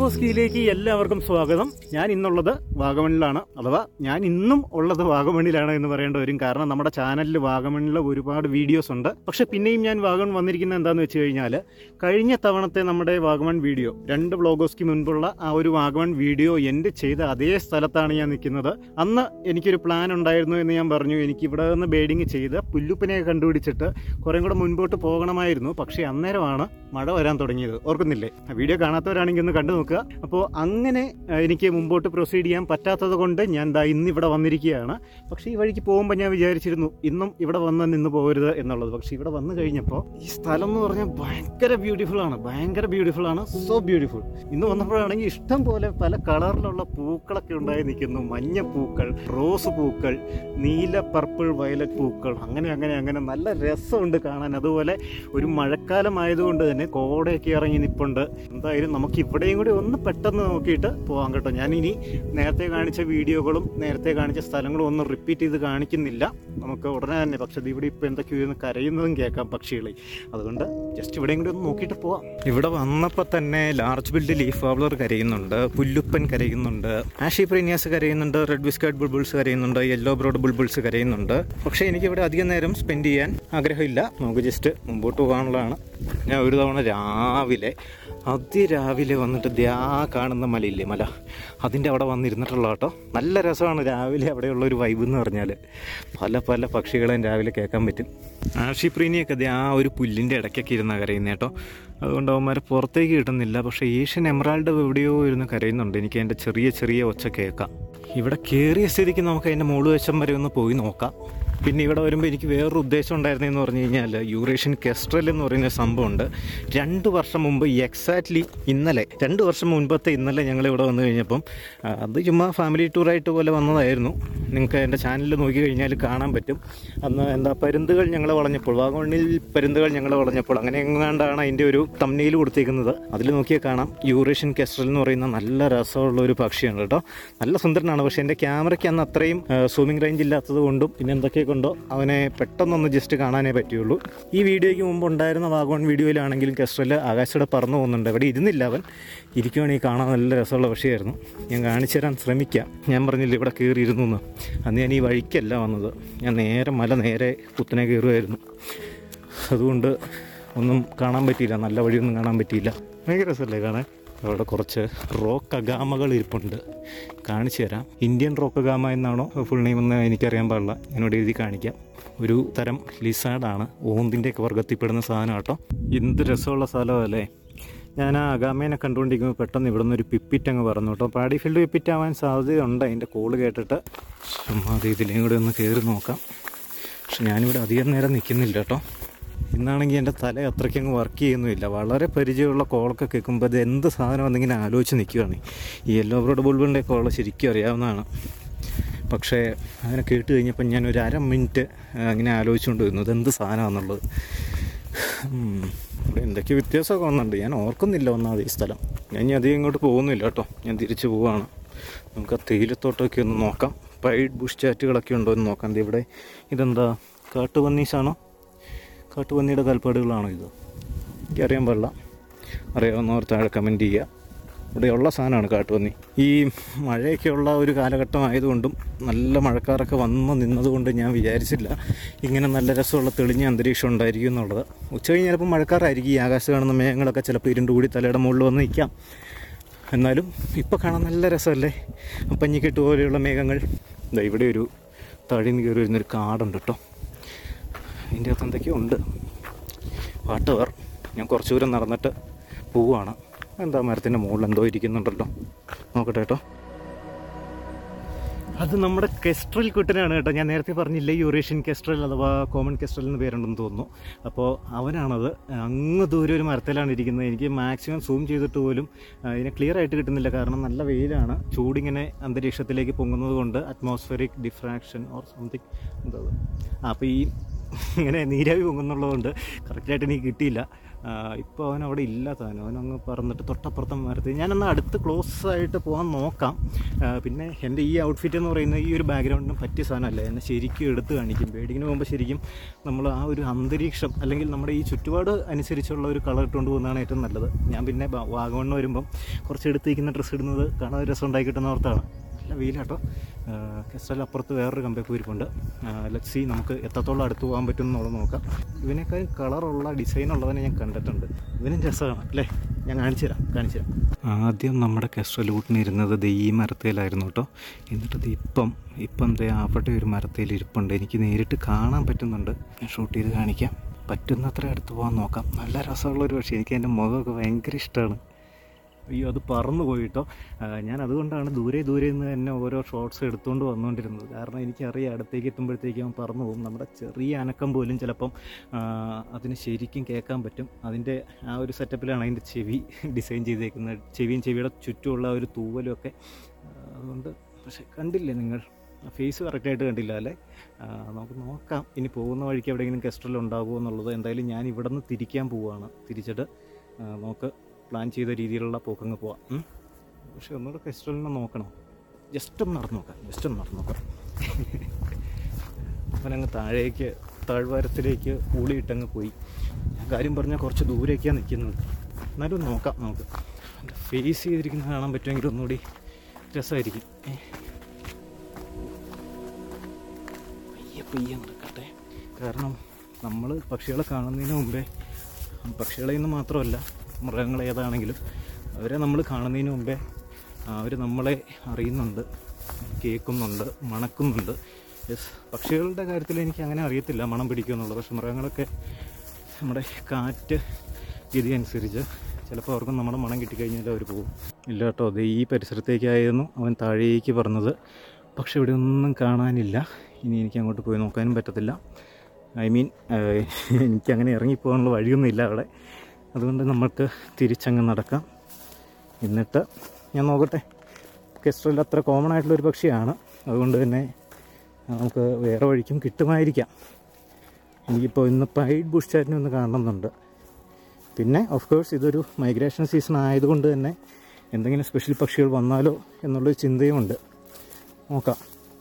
വ്ളോഗോസ്കിയിലേക്ക് എല്ലാവർക്കും സ്വാഗതം ഞാൻ ഇന്നുള്ളത് വാഗമണിലാണ് അഥവാ ഞാൻ ഇന്നും ഉള്ളത് വാഗമണിലാണ് എന്ന് പറയേണ്ട വരും കാരണം നമ്മുടെ ചാനലിൽ വാഗമണിൽ ഒരുപാട് വീഡിയോസ് ഉണ്ട് പക്ഷെ പിന്നെയും ഞാൻ വാഗമൺ വന്നിരിക്കുന്നത് എന്താണെന്ന് വെച്ച് കഴിഞ്ഞാൽ കഴിഞ്ഞ തവണത്തെ നമ്മുടെ വാഗമൺ വീഡിയോ രണ്ട് വ്ളോഗോസ്ക്ക് മുൻപുള്ള ആ ഒരു വാഗമൺ വീഡിയോ എൻ്റെ ചെയ്ത അതേ സ്ഥലത്താണ് ഞാൻ നിൽക്കുന്നത് അന്ന് എനിക്കൊരു പ്ലാൻ ഉണ്ടായിരുന്നു എന്ന് ഞാൻ പറഞ്ഞു എനിക്ക് ഇവിടെ നിന്ന് ബേഡിങ് ചെയ്ത് പുല്ലുപ്പിനെ കണ്ടുപിടിച്ചിട്ട് കുറേ കൂടെ മുൻപോട്ട് പോകണമായിരുന്നു പക്ഷേ അന്നേരമാണ് മഴ വരാൻ തുടങ്ങിയത് ഓർക്കുന്നില്ലേ ആ വീഡിയോ കാണാത്തവരാണെങ്കിൽ ഒന്ന് കണ്ടു നോക്കുക അപ്പോൾ അങ്ങനെ ആ, എനിക്ക് മുമ്പോട്ട് പ്രൊസീഡ് ചെയ്യാൻ പറ്റാത്തത് കൊണ്ട് ഞാൻ ദാ ഇന്ന് ഇവിടെ വന്നിരിക്കുകയാണ് പക്ഷേ ഈ വഴിക്ക് പോകുമ്പോൾ ഞാൻ വിചാരിച്ചിരുന്നു ഇന്നും ഇവിടെ വന്ന് നിന്ന് പോകരുത് എന്നുള്ളത് പക്ഷേ ഇവിടെ വന്നു കഴിഞ്ഞപ്പോൾ ഈ സ്ഥലം എന്ന് പറഞ്ഞാൽ ഭയങ്കര ബ്യൂട്ടിഫുൾ ആണ് ഭയങ്കര ബ്യൂട്ടിഫുൾ ആണ് സോ ബ്യൂട്ടിഫുൾ ഇന്ന് വന്നപ്പോഴാണെങ്കിൽ ഇഷ്ടം പോലെ പല കളറിലുള്ള പൂക്കളൊക്കെ ഉണ്ടായി നിൽക്കുന്നു മഞ്ഞ പൂക്കൾ റോസ് പൂക്കൾ നീല പർപ്പിൾ വയലറ്റ് പൂക്കൾ അങ്ങനെ അങ്ങനെ അങ്ങനെ നല്ല രസമുണ്ട് കാണാൻ അതുപോലെ ഒരു മഴക്കാലം ആയതുകൊണ്ട് തന്നെ കോടയൊക്കെ ഇറങ്ങി നിൽപ്പുണ്ട് എന്തായാലും നമുക്ക് ഇവിടെയും കൂടി ഒന്ന് പെട്ടെന്ന് നോക്കിയിട്ട് പോകാം കേട്ടോ ഞാൻ ഇനി നേരത്തെ കാണിച്ച വീഡിയോകളും നേരത്തെ കാണിച്ച സ്ഥലങ്ങളും ഒന്നും റിപ്പീറ്റ് ചെയ്ത് കാണിക്കുന്നില്ല നമുക്ക് ഉടനെ തന്നെ പക്ഷേ ഇത് ഇവിടെ ഇപ്പോൾ എന്തൊക്കെയോ ഇരുന്ന് കരയുന്നതും കേൾക്കാം പക്ഷികളെ അതുകൊണ്ട് ജസ്റ്റ് ഇവിടെയും കൂടി ഒന്ന് നോക്കിയിട്ട് പോവാം ഇവിടെ വന്നപ്പോൾ തന്നെ ലാർജ് ബിൽഡ് ലീഫ് വാബ്ലർ കരയുന്നുണ്ട് പുല്ലുപ്പൻ കരയുന്നുണ്ട് ആഷി പ്രീനിയാസ് കരയുന്നുണ്ട് റെഡ് ബിസ്കറ്റ് ബുൾബിൾസ് കരയുന്നുണ്ട് യെല്ലോ ബ്രോഡ് ബുൾബിൾസ് കരയുന്നുണ്ട് പക്ഷേ എനിക്കിവിടെ അധികം നേരം സ്പെൻഡ് ചെയ്യാൻ ആഗ്രഹമില്ല നമുക്ക് ജസ്റ്റ് മുമ്പോട്ട് പോകാനുള്ളതാണ് ഞാൻ ഒരു തവണ രാവിലെ അതിരാവിലെ വന്നിട്ട് ദ്യാ കാണുന്ന മലയില്ലേ മല അതിൻ്റെ അവിടെ വന്നിരുന്നിട്ടുള്ള കേട്ടോ നല്ല രസമാണ് രാവിലെ അവിടെയുള്ള ഒരു വൈബ് എന്ന് പറഞ്ഞാൽ പല പല പക്ഷികളെയും രാവിലെ കേൾക്കാൻ പറ്റും ആഷിപ്രീനിയൊക്കെ ദേ ആ ഒരു പുല്ലിൻ്റെ ഇടയ്ക്കൊക്കെ ഇരുന്ന കരയുന്നത് കേട്ടോ അതുകൊണ്ട് അവന്മാരെ പുറത്തേക്ക് കിട്ടുന്നില്ല പക്ഷേ ഏഷ്യൻ എമറാൾഡ് എവിടെയോ ഇരുന്ന് കരയുന്നുണ്ട് എനിക്ക് അതിൻ്റെ ചെറിയ ചെറിയ ഒച്ച കേൾക്കാം ഇവിടെ കയറിയ സ്ഥിതിക്ക് നമുക്ക് അതിൻ്റെ മുകളിൽ വശം വരെ ഒന്ന് പോയി നോക്കാം പിന്നെ ഇവിടെ വരുമ്പോൾ എനിക്ക് വേറൊരു ഉദ്ദേശം ഉണ്ടായിരുന്നതെന്ന് പറഞ്ഞു കഴിഞ്ഞാൽ യൂറേഷ്യൻ കെസ്ട്രൽ എന്ന് പറയുന്ന സംഭവമുണ്ട് രണ്ട് വർഷം മുമ്പ് എക്സാക്ട്ലി ഇന്നലെ രണ്ട് വർഷം മുൻപത്തെ ഇന്നലെ ഞങ്ങൾ ഇവിടെ വന്നു കഴിഞ്ഞപ്പം ആ, അത് ചുമ്മാ ഫാമിലി ടൂറായിട്ട് പോലെ വന്നതായിരുന്നു നിങ്ങൾക്ക് എൻ്റെ ചാനലിൽ നോക്കി കഴിഞ്ഞാൽ കാണാൻ പറ്റും അന്ന് എന്താ പരുന്തുകൾ ഞങ്ങളെ വളഞ്ഞപ്പോൾ വാഗമണ്ണിൽ പരുന്തുകൾ ഞങ്ങളെ വളഞ്ഞപ്പോൾ അങ്ങനെ എങ്ങാണ്ടാണ് അതിൻ്റെ ഒരു തമ്മിയിൽ കൊടുത്തേക്കുന്നത് അതിൽ നോക്കിയാൽ കാണാം യൂറേഷ്യൻ കെസ്ട്രൽ എന്ന് പറയുന്ന നല്ല രസമുള്ള ഒരു പക്ഷിയാണ് കേട്ടോ നല്ല സുന്ദരനാണ് പക്ഷേ എൻ്റെ ക്യാമറയ്ക്ക് അന്ന് അത്രയും സൂമിംഗ് റേഞ്ച് ഇല്ലാത്തത് കൊണ്ടും പിന്നെ എന്തൊക്കെ കൊണ്ടോ അവനെ പെട്ടെന്നൊന്ന് ജസ്റ്റ് കാണാനേ പറ്റുള്ളൂ ഈ വീഡിയോയ്ക്ക് മുമ്പ് ഉണ്ടായിരുന്ന വാഗോൺ വീഡിയോയിലാണെങ്കിലും കെസ്ട്രൽ ആകാശയുടെ പറന്നു പോകുന്നുണ്ട് അവിടെ ഇരുന്നില്ല അവൻ ഇരിക്കുവാണെങ്കിൽ കാണാൻ നല്ല രസമുള്ള പക്ഷിയായിരുന്നു ഞാൻ കാണിച്ചു തരാൻ ശ്രമിക്കാം ഞാൻ പറഞ്ഞില്ല ഇവിടെ കയറി ഇരുന്നു എന്ന് അന്ന് ഞാൻ ഈ വഴിക്കല്ല വന്നത് ഞാൻ നേരെ മല നേരെ കുത്തനെ കയറുമായിരുന്നു അതുകൊണ്ട് ഒന്നും കാണാൻ പറ്റിയില്ല നല്ല വഴിയൊന്നും കാണാൻ പറ്റിയില്ല ഭയങ്കര രസമല്ലേ കാണാൻ അവിടെ കുറച്ച് റോക്ക് അഗാമകൾ ഇരിപ്പുണ്ട് കാണിച്ചു തരാം ഇന്ത്യൻ റോക്ക് അഗാമ എന്നാണോ ഫുൾ നെയിം എന്ന് എനിക്കറിയാൻ പാടില്ല എന്നോട് എഴുതി കാണിക്കാം ഒരു തരം ലിസാഡാണ് ഓന്തിൻ്റെയൊക്കെ വർഗത്തിൽപ്പെടുന്ന സാധനം കേട്ടോ എന്ത് രസമുള്ള സ്ഥലമല്ലേ ഞാൻ ആ അഗാമേനെ കണ്ടുകൊണ്ടിരിക്കുമ്പോൾ പെട്ടെന്ന് ഇവിടെ നിന്ന് ഒരു പിപ്പിറ്റ് അങ്ങ് പറഞ്ഞു കേട്ടോ പാടി ഫീൽഡ് പിപ്പിറ്റ് ആവാൻ സാധ്യതയുണ്ട് അതിൻ്റെ കോള് കേട്ടിട്ട് ചുമ്മാ അത് ഇതിലേയും കൂടെ ഒന്ന് കയറി നോക്കാം പക്ഷെ ഞാനിവിടെ അധികം നേരം നിൽക്കുന്നില്ല കേട്ടോ ഇന്നാണെങ്കിൽ എൻ്റെ തല അത്രയ്ക്ക് അങ്ങ് വർക്ക് ചെയ്യുന്നുമില്ല വളരെ പരിചയമുള്ള കോളൊക്കെ കേൾക്കുമ്പോൾ അത് എന്ത് സാധനം എന്നിങ്ങനെ ആലോചിച്ച് നിൽക്കുകയാണ് ഈ യെല്ലോ ബ്രോഡ് ബുൾബിളിൻ്റെ കോള് ശരിക്കും അറിയാവുന്നതാണ് പക്ഷേ അങ്ങനെ കേട്ട് കഴിഞ്ഞപ്പോൾ ഞാൻ ഒരു അര മിനിറ്റ് അങ്ങനെ ആലോചിച്ചുകൊണ്ട് വരുന്നു ഇതെന്ത് സാധനമാണെന്നുള്ളത് ഉം. ഇവിടെ എന്തൊക്കെ വ്യത്യാസമൊക്കെ വന്നിട്ടുണ്ട് ഞാൻ ഓർക്കുന്നില്ല ഒന്നാമത് ഈ സ്ഥലം ഞാൻ ഇനി അധികം ഇങ്ങോട്ട് പോകുന്നില്ല കേട്ടോ ഞാൻ തിരിച്ചു പോവാണ് നമുക്ക് ആ തേയിലത്തോട്ടമൊക്കെ ഒന്ന് നോക്കാം പൈഡ് ബുഷ് ചാറ്റുകളൊക്കെ ഉണ്ടോ എന്ന് നോക്കാം ദേ ഇവിടെ ഇതെന്താ കാട്ടുപന്നീസാണോ കാട്ടുപന്നിയുടെ കാൽപ്പാടുകളാണോ ഇത് എനിക്കറിയാൻ പാടില്ല അറിയാവുന്നവർ താഴെ കമൻറ്റ് ചെയ്യുക ഇവിടെയുള്ള സാധനമാണ് കാട്ടുപന്നി ഈ മഴയൊക്കെയുള്ള ഒരു കാലഘട്ടം ആയതുകൊണ്ടും നല്ല മഴക്കാറൊക്കെ വന്ന് നിന്നതുകൊണ്ട് ഞാൻ വിചാരിച്ചില്ല ഇങ്ങനെ നല്ല രസമുള്ള തെളിഞ്ഞ അന്തരീക്ഷം ഉണ്ടായിരിക്കും എന്നുള്ളത് ഉച്ച കഴിഞ്ഞ് ചിലപ്പോൾ മഴക്കാറായിരിക്കും ഈ ആകാശം കാണുന്ന മേഘങ്ങളൊക്കെ ചിലപ്പോൾ ഇരുണ്ട് കൂടി തലയുടെ മുകളിൽ വന്ന് നിൽക്കാം എന്നാലും ഇപ്പോൾ കാണാൻ നല്ല രസമല്ലേ പഞ്ഞിക്കെട്ട് പോലെയുള്ള മേഘങ്ങൾ ഇതാ ഇവിടെ ഒരു തഴിന്ന് കയറി വരുന്നൊരു കാടുണ്ട് കേട്ടോ അതിൻ്റെ അകത്ത് എന്തൊക്കെയോ ഉണ്ട് വാട്ടവർ ഞാൻ കുറച്ച് ദൂരം നടന്നിട്ട് പോവാണ് എന്താ മരത്തിൻ്റെ മുകളിൽ എന്തോ ഇരിക്കുന്നുണ്ടല്ലോ നോക്കട്ടെ കേട്ടോ അത് നമ്മുടെ കെസ്ട്രൽ കുട്ടനാണ് കേട്ടോ ഞാൻ നേരത്തെ പറഞ്ഞില്ലേ യൂറേഷ്യൻ കെസ്ട്രൽ അഥവാ കോമൺ കെസ്ട്രൽ എന്ന് പേരുണ്ടെന്ന് തോന്നുന്നു അപ്പോൾ അവനാണത് അങ്ങ് ദൂരെ ഒരു മരത്തിലാണ് ഇരിക്കുന്നത് എനിക്ക് മാക്സിമം സൂം ചെയ്തിട്ട് പോലും ആ, ഇതിനെ ക്ലിയർ ആയിട്ട് കിട്ടുന്നില്ല കാരണം നല്ല വെയിലാണ് ചൂടിങ്ങനെ അന്തരീക്ഷത്തിലേക്ക് പൊങ്ങുന്നത് കൊണ്ട് അറ്റ്മോസ്ഫിയറിക് ഡിഫ്രാക്ഷൻ ഓർ സംതിങ് എന്താ അത്? ആ, അപ്പോൾ ഈ ഇങ്ങനെ നീരാവി പൊങ്ങുന്നുള്ളതുകൊണ്ട് കറക്റ്റായിട്ട് എനിക്ക് കിട്ടിയില്ല ഇപ്പോൾ അവൻ അവിടെ ഇല്ല താനും അവനങ്ങ് പറന്നിട്ട് തൊട്ടപ്പുറത്തെ മരത്തിൽ ഞാനൊന്ന് അടുത്ത് ക്ലോസ് ആയിട്ട് പോകാൻ നോക്കാം ആ, പിന്നെ എൻ്റെ ഈ ഔട്ട്ഫിറ്റ് എന്ന് പറയുന്നത് ഈ ഒരു ബാക്ക്ഗ്രൗണ്ടിന് പറ്റിയ സാധനമല്ല എന്നെ ശരിക്കും എടുത്ത് കാണിക്കും ബേഡിങ്ങിന് പോകുമ്പോൾ ശരിക്കും നമ്മൾ ആ ഒരു അന്തരീക്ഷം അല്ലെങ്കിൽ നമ്മുടെ ഈ ചുറ്റുപാട് അനുസരിച്ചുള്ള ഒരു കളർ ഇട്ടുകൊണ്ട് പോകുന്നതാണ് ഏറ്റവും നല്ലത് ഞാൻ പിന്നെ ബ- വാഗമണ്ണ് വരുമ്പം കുറച്ച് എടുത്തിരിക്കുന്ന ഡ്രസ്സ് ഇടുന്നത് കാണാൻ രസം ഉണ്ടാക്കി കിട്ടുന്ന ഓർത്താണ് നല്ല വെയിലാട്ടോ കെസ്റ്റൽ അപ്പുറത്ത് വേറൊരു കമ്പേപ്പ് ഇരിപ്പുണ്ട് ലക്സി നമുക്ക് എത്രത്തോളം അടുത്ത് പോകാൻ പറ്റും എന്നുള്ളത് നോക്കാം ഇവനേക്കാൾ കളറുള്ള ഡിസൈൻ ഉള്ളതിനെ ഞാൻ കണ്ടിട്ടുണ്ട് ഇവനും രസമാണ് അല്ലേ ഞാൻ കാണിച്ചു തരാം കാണിച്ചു തരാം ആദ്യം നമ്മുടെ കെസ്റ്റൽ കൂട്ടിനിരുന്നത് ദേ ഈ മരത്തേലായിരുന്നു കേട്ടോ എന്നിട്ട് ഇത് ഇപ്പം ഇപ്പം ദേ അവിടെ ഒരു മരത്തേൽ ഇരിപ്പുണ്ട് എനിക്ക് നേരിട്ട് കാണാൻ പറ്റുന്നുണ്ട് ഞാൻ ഷൂട്ട് ചെയ്ത് കാണിക്കാം പറ്റുന്നത്ര അടുത്ത് പോകാൻ നോക്കാം നല്ല രസമുള്ളൊരു പക്ഷേ എനിക്ക് എൻ്റെ മുഖമൊക്കെ ഭയങ്കര ഇഷ്ടമാണ് അയ്യോ അത് പറന്നു പോയിട്ടോ ആ, ഞാൻ അതുകൊണ്ടാണ് ദൂരെ ദൂരെ നിന്ന് തന്നെ ഓരോ ഷോട്ട്സ് എടുത്തുകൊണ്ട് വന്നുകൊണ്ടിരുന്നത് കാരണം എനിക്കറിയാം അടുത്തേക്ക് എത്തുമ്പോഴത്തേക്കും അവൻ പറന്നു പോകും നമ്മുടെ ചെറിയ അനക്കം പോലും ചിലപ്പം ആ, അതിന് ശരിക്കും കേൾക്കാൻ പറ്റും അതിൻ്റെ ആ ഒരു സെറ്റപ്പിലാണ് അതിൻ്റെ ചെവി ഡിസൈൻ ചെയ്തേക്കുന്നത് ചെവിയും ചെവിയുടെ ചുറ്റുമുള്ള ആ ഒരു തൂവലും ഒക്കെ ആ, അതുകൊണ്ട് പക്ഷെ കണ്ടില്ലേ നിങ്ങൾ ഫേസ് കറക്റ്റായിട്ട് കണ്ടില്ല അല്ലേ ആ, നമുക്ക് നോക്കാം ഇനി പോകുന്ന വഴിക്ക് എവിടെയെങ്കിലും കെസ്ട്രൽ ഉണ്ടാകുമോ എന്നുള്ളത് എന്തായാലും ഞാൻ ഇവിടെ നിന്ന് തിരിക്കാൻ പോവുകയാണ് തിരിച്ചിട്ട് ആ, നമുക്ക് പ്ലാൻ ചെയ്ത രീതിയിലുള്ള പോക്കങ്ങ് പോവാം ഉം. പക്ഷെ ഒന്നുകൂടെ കെസ്ട്രലിനെ നോക്കണം ജസ്റ്റ് ഒന്ന് നടന്നു നോക്കാം ജസ്റ്റ് ഒന്ന് നടന്നു നോക്കാം അവനങ്ങ് താഴേക്ക് താഴ്വാരത്തിലേക്ക് ഊളിയിട്ടങ്ങ് പോയി ഞാൻ കാര്യം പറഞ്ഞാൽ കുറച്ച് ദൂരേക്കാണ് നിൽക്കുന്നത് എന്നാലും നോക്കാം നമുക്ക് ഫേസ് ചെയ്തിരിക്കുന്നത് കാണാൻ പറ്റുമെങ്കിൽ ഒന്നുകൂടി രസമായിരിക്കും ഏ. പയ്യെ പയ്യെ നടക്കട്ടെ കാരണം നമ്മൾ പക്ഷികളെ കാണുന്നതിന് മുമ്പേ പക്ഷികളെ നിന്ന് മാത്രമല്ല മൃഗങ്ങൾ ഏതാണെങ്കിലും അവരെ നമ്മൾ കാണുന്നതിന് മുമ്പേ അവർ നമ്മളെ അറിയുന്നുണ്ട് കേൾക്കുന്നുണ്ട് മണക്കുന്നുണ്ട് യെസ് പക്ഷികളുടെ കാര്യത്തിൽ എനിക്ക് അങ്ങനെ അറിയത്തില്ല മണം പിടിക്കുമെന്നുള്ളത് പക്ഷെ മൃഗങ്ങളൊക്കെ നമ്മുടെ കാറ്റ് ഗതി അനുസരിച്ച് ചിലപ്പോൾ അവർക്ക് നമ്മുടെ മണം കിട്ടിക്കഴിഞ്ഞാൽ അവർ പോകും ഇല്ല കേട്ടോ അത് ഈ പരിസരത്തേക്കായിരുന്നു അവൻ താഴേക്ക് പറഞ്ഞത് പക്ഷെ ഇവിടെ ഒന്നും കാണാനില്ല ഇനി എനിക്ക് അങ്ങോട്ട് പോയി നോക്കാനും പറ്റത്തില്ല ഐ മീൻ എനിക്കങ്ങനെ ഇറങ്ങിപ്പോകാനുള്ള വഴിയൊന്നുമില്ല അവിടെ അതുകൊണ്ട് നമുക്ക് തിരിച്ചങ്ങ് നടക്കാം എന്നിട്ട് ഞാൻ നോക്കട്ടെ കെസ്ട്രൽ അത്ര കോമൺ ആയിട്ടുള്ള ഒരു പക്ഷിയാണ് അതുകൊണ്ട് തന്നെ നമുക്ക് വേറെ വഴിക്കും കിട്ടുമായിരിക്കാം എനിക്കിപ്പോൾ ഇന്ന് പൈഡ് ബുഷ് ചാറ്റിനെ ഒന്ന് കാണണമെന്നുണ്ട് പിന്നെ ഓഫ് കോഴ്സ് ഇതൊരു മൈഗ്രേഷൻ സീസൺ ആയതുകൊണ്ട് തന്നെ എന്തെങ്കിലും സ്പെഷ്യൽ പക്ഷികൾ വന്നാലോ എന്നുള്ളൊരു ചിന്തയുമുണ്ട് നോക്കാം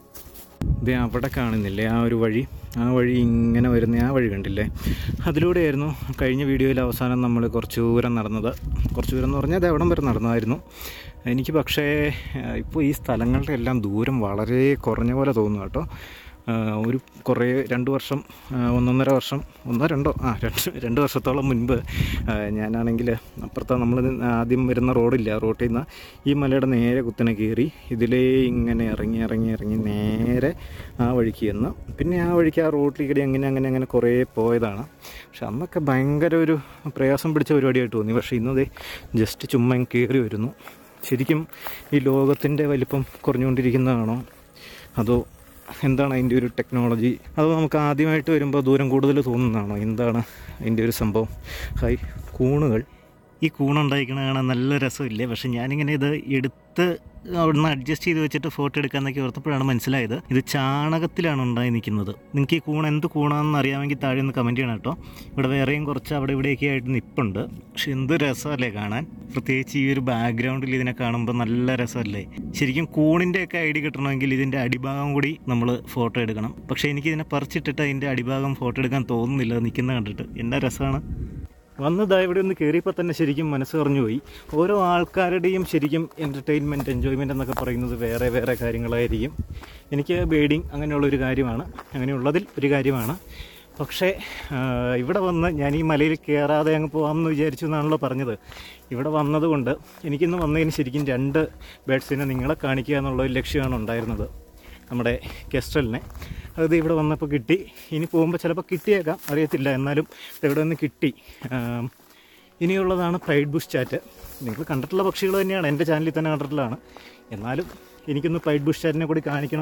ഇത് അവിടെ കാണുന്നില്ലേ ആ ഒരു വഴി ആ വഴി ഇങ്ങനെ വരുന്ന ആ വഴി കണ്ടില്ലേ അതിലൂടെയായിരുന്നു കഴിഞ്ഞ വീഡിയോയിൽ അവസാനം നമ്മൾ കുറച്ച് ദൂരം നടന്നത് കുറച്ച് ദൂരം എന്ന് പറഞ്ഞാൽ അത് എവിടം വരെ നടന്നതായിരുന്നു എനിക്ക് പക്ഷേ ഇപ്പോൾ ഈ സ്ഥലങ്ങളുടെ എല്ലാം ദൂരം വളരെ കുറഞ്ഞ പോലെ തോന്നുന്നു കേട്ടോ ആ, ഒരു കുറേ രണ്ട് വർഷം ആ, ഒന്നൊന്നര വർഷം ഒന്നോ രണ്ടോ ആ രണ്ട് രണ്ട് വർഷത്തോളം മുൻപ് ആ, ഞാനാണെങ്കിൽ അപ്പുറത്തെ നമ്മൾ ആദ്യം വരുന്ന റോഡില്ല റോട്ടിൽ നിന്ന് ഈ മലയുടെ നേരെ കുത്തനെ കയറി ഇതിലേ ഇങ്ങനെ ഇറങ്ങി ഇറങ്ങി ഇറങ്ങി നേരെ ആ വഴിക്ക് ചെന്ന് പിന്നെ ആ വഴിക്ക് ആ റോട്ടിൽ കൂടി അങ്ങനെ അങ്ങനെ അങ്ങനെ കുറേ പോയതാണ് പക്ഷെ അന്നൊക്കെ ഭയങ്കര ഒരു പ്രയാസം പിടിച്ച പരിപാടിയായിട്ട് തോന്നി പക്ഷേ ഇന്നത് ജസ്റ്റ് ചുമ്മാ ഇങ്ങ് കയറി വരുന്നു ശരിക്കും ഈ ലോകത്തിൻ്റെ വലിപ്പം കുറഞ്ഞുകൊണ്ടിരിക്കുന്നതാണോ അതോ എന്താണ് അതിൻ്റെ ഒരു ടെക്നോളജി അതോ നമുക്ക് ആദ്യമായിട്ട് വരുമ്പോൾ ദൂരം കൂടുതൽ തോന്നുന്നതാണോ എന്താണ് അതിൻ്റെ ഒരു സംഭവം ഹായ് കൂണുകൾ ഈ കൂണുണ്ടായിരിക്കണ കാണാൻ നല്ല രസമില്ലേ പക്ഷെ ഞാനിങ്ങനെ ഇത് എടുത്ത് അവിടുന്ന് അഡ്ജസ്റ്റ് ചെയ്ത് വെച്ചിട്ട് ഫോട്ടോ എടുക്കാന്നൊക്കെ ഓർത്തപ്പോഴാണ് മനസ്സിലായത് ഇത് ചാണകത്തിലാണ് ഉണ്ടായി നിൽക്കുന്നത് നിങ്ങൾക്ക് ഈ കൂൺ എന്ത് കൂണാണെന്ന് അറിയാമെങ്കിൽ താഴെ ഒന്ന് കമൻറ്റ് ചെയ്യണം കേട്ടോ ഇവിടെ വേറെയും കുറച്ച് അവിടെ ഇവിടെയൊക്കെ ആയിട്ട് നിപ്പുണ്ട് പക്ഷെ എന്ത് രസമല്ലേ കാണാൻ പ്രത്യേകിച്ച് ഈ ഒരു ബാക്ക്ഗ്രൗണ്ടിൽ ഇതിനെ കാണുമ്പോൾ നല്ല രസമല്ലേ ശരിക്കും കൂണിൻ്റെ ഒക്കെ ഐഡി കിട്ടണമെങ്കിൽ ഇതിൻ്റെ അടിഭാഗം കൂടി നമ്മൾ ഫോട്ടോ എടുക്കണം പക്ഷേ എനിക്കിതിനെ പറിച്ചിട്ടിട്ട് അതിൻ്റെ അടിഭാഗം ഫോട്ടോ എടുക്കാൻ തോന്നുന്നില്ല നിൽക്കുന്ന കണ്ടിട്ട് എന്നാ രസമാണ് വന്നതാ ഇവിടെ ഒന്ന് കയറിയപ്പോൾ തന്നെ ശരിക്കും മനസ്സ് പറഞ്ഞു പോയി ഓരോ ആൾക്കാരുടെയും ശരിക്കും എൻ്റർടൈൻമെൻറ്റ് എൻജോയ്മെൻ്റ് എന്നൊക്കെ പറയുന്നത് വേറെ വേറെ കാര്യങ്ങളായിരിക്കും എനിക്ക് ബേഡിങ് അങ്ങനെയുള്ള ഒരു കാര്യമാണ് അങ്ങനെയുള്ളതിൽ ഒരു കാര്യമാണ് പക്ഷേ ആ, ഇവിടെ വന്ന് ഞാൻ ഈ മലയിൽ കയറാതെ അങ്ങ് പോകാമെന്ന് വിചാരിച്ചു എന്നാണല്ലോ പറഞ്ഞത് ഇവിടെ വന്നതുകൊണ്ട് എനിക്കിന്ന് വന്നതിന് ശരിക്കും രണ്ട് ബേഡ്സിനെ നിങ്ങളെ കാണിക്കുക എന്നുള്ള ഒരു ലക്ഷ്യമാണ് ഉണ്ടായിരുന്നത് നമ്മുടെ കെസ്റ്റലിനെ അത് ഇവിടെ വന്നപ്പോൾ കിട്ടി ഇനി പോകുമ്പോൾ ചിലപ്പോൾ കിട്ടിയേക്കാം അറിയത്തില്ല എന്നാലും ഇത് ഇവിടെ നിന്ന് കിട്ടി ആം, ഇനിയുള്ളതാണ് പ്രൈഡ് ബുഷ് ചാറ്റ് നിങ്ങൾ കണ്ടിട്ടുള്ള പക്ഷികൾ തന്നെയാണ് എൻ്റെ ചാനലിൽ തന്നെ കണ്ടിട്ടുള്ളതാണ് എന്നാലും എനിക്കൊന്ന് പ്രൈഡ് ബുഷ് ചാറ്റിനെ കൂടി കാണിക്കണം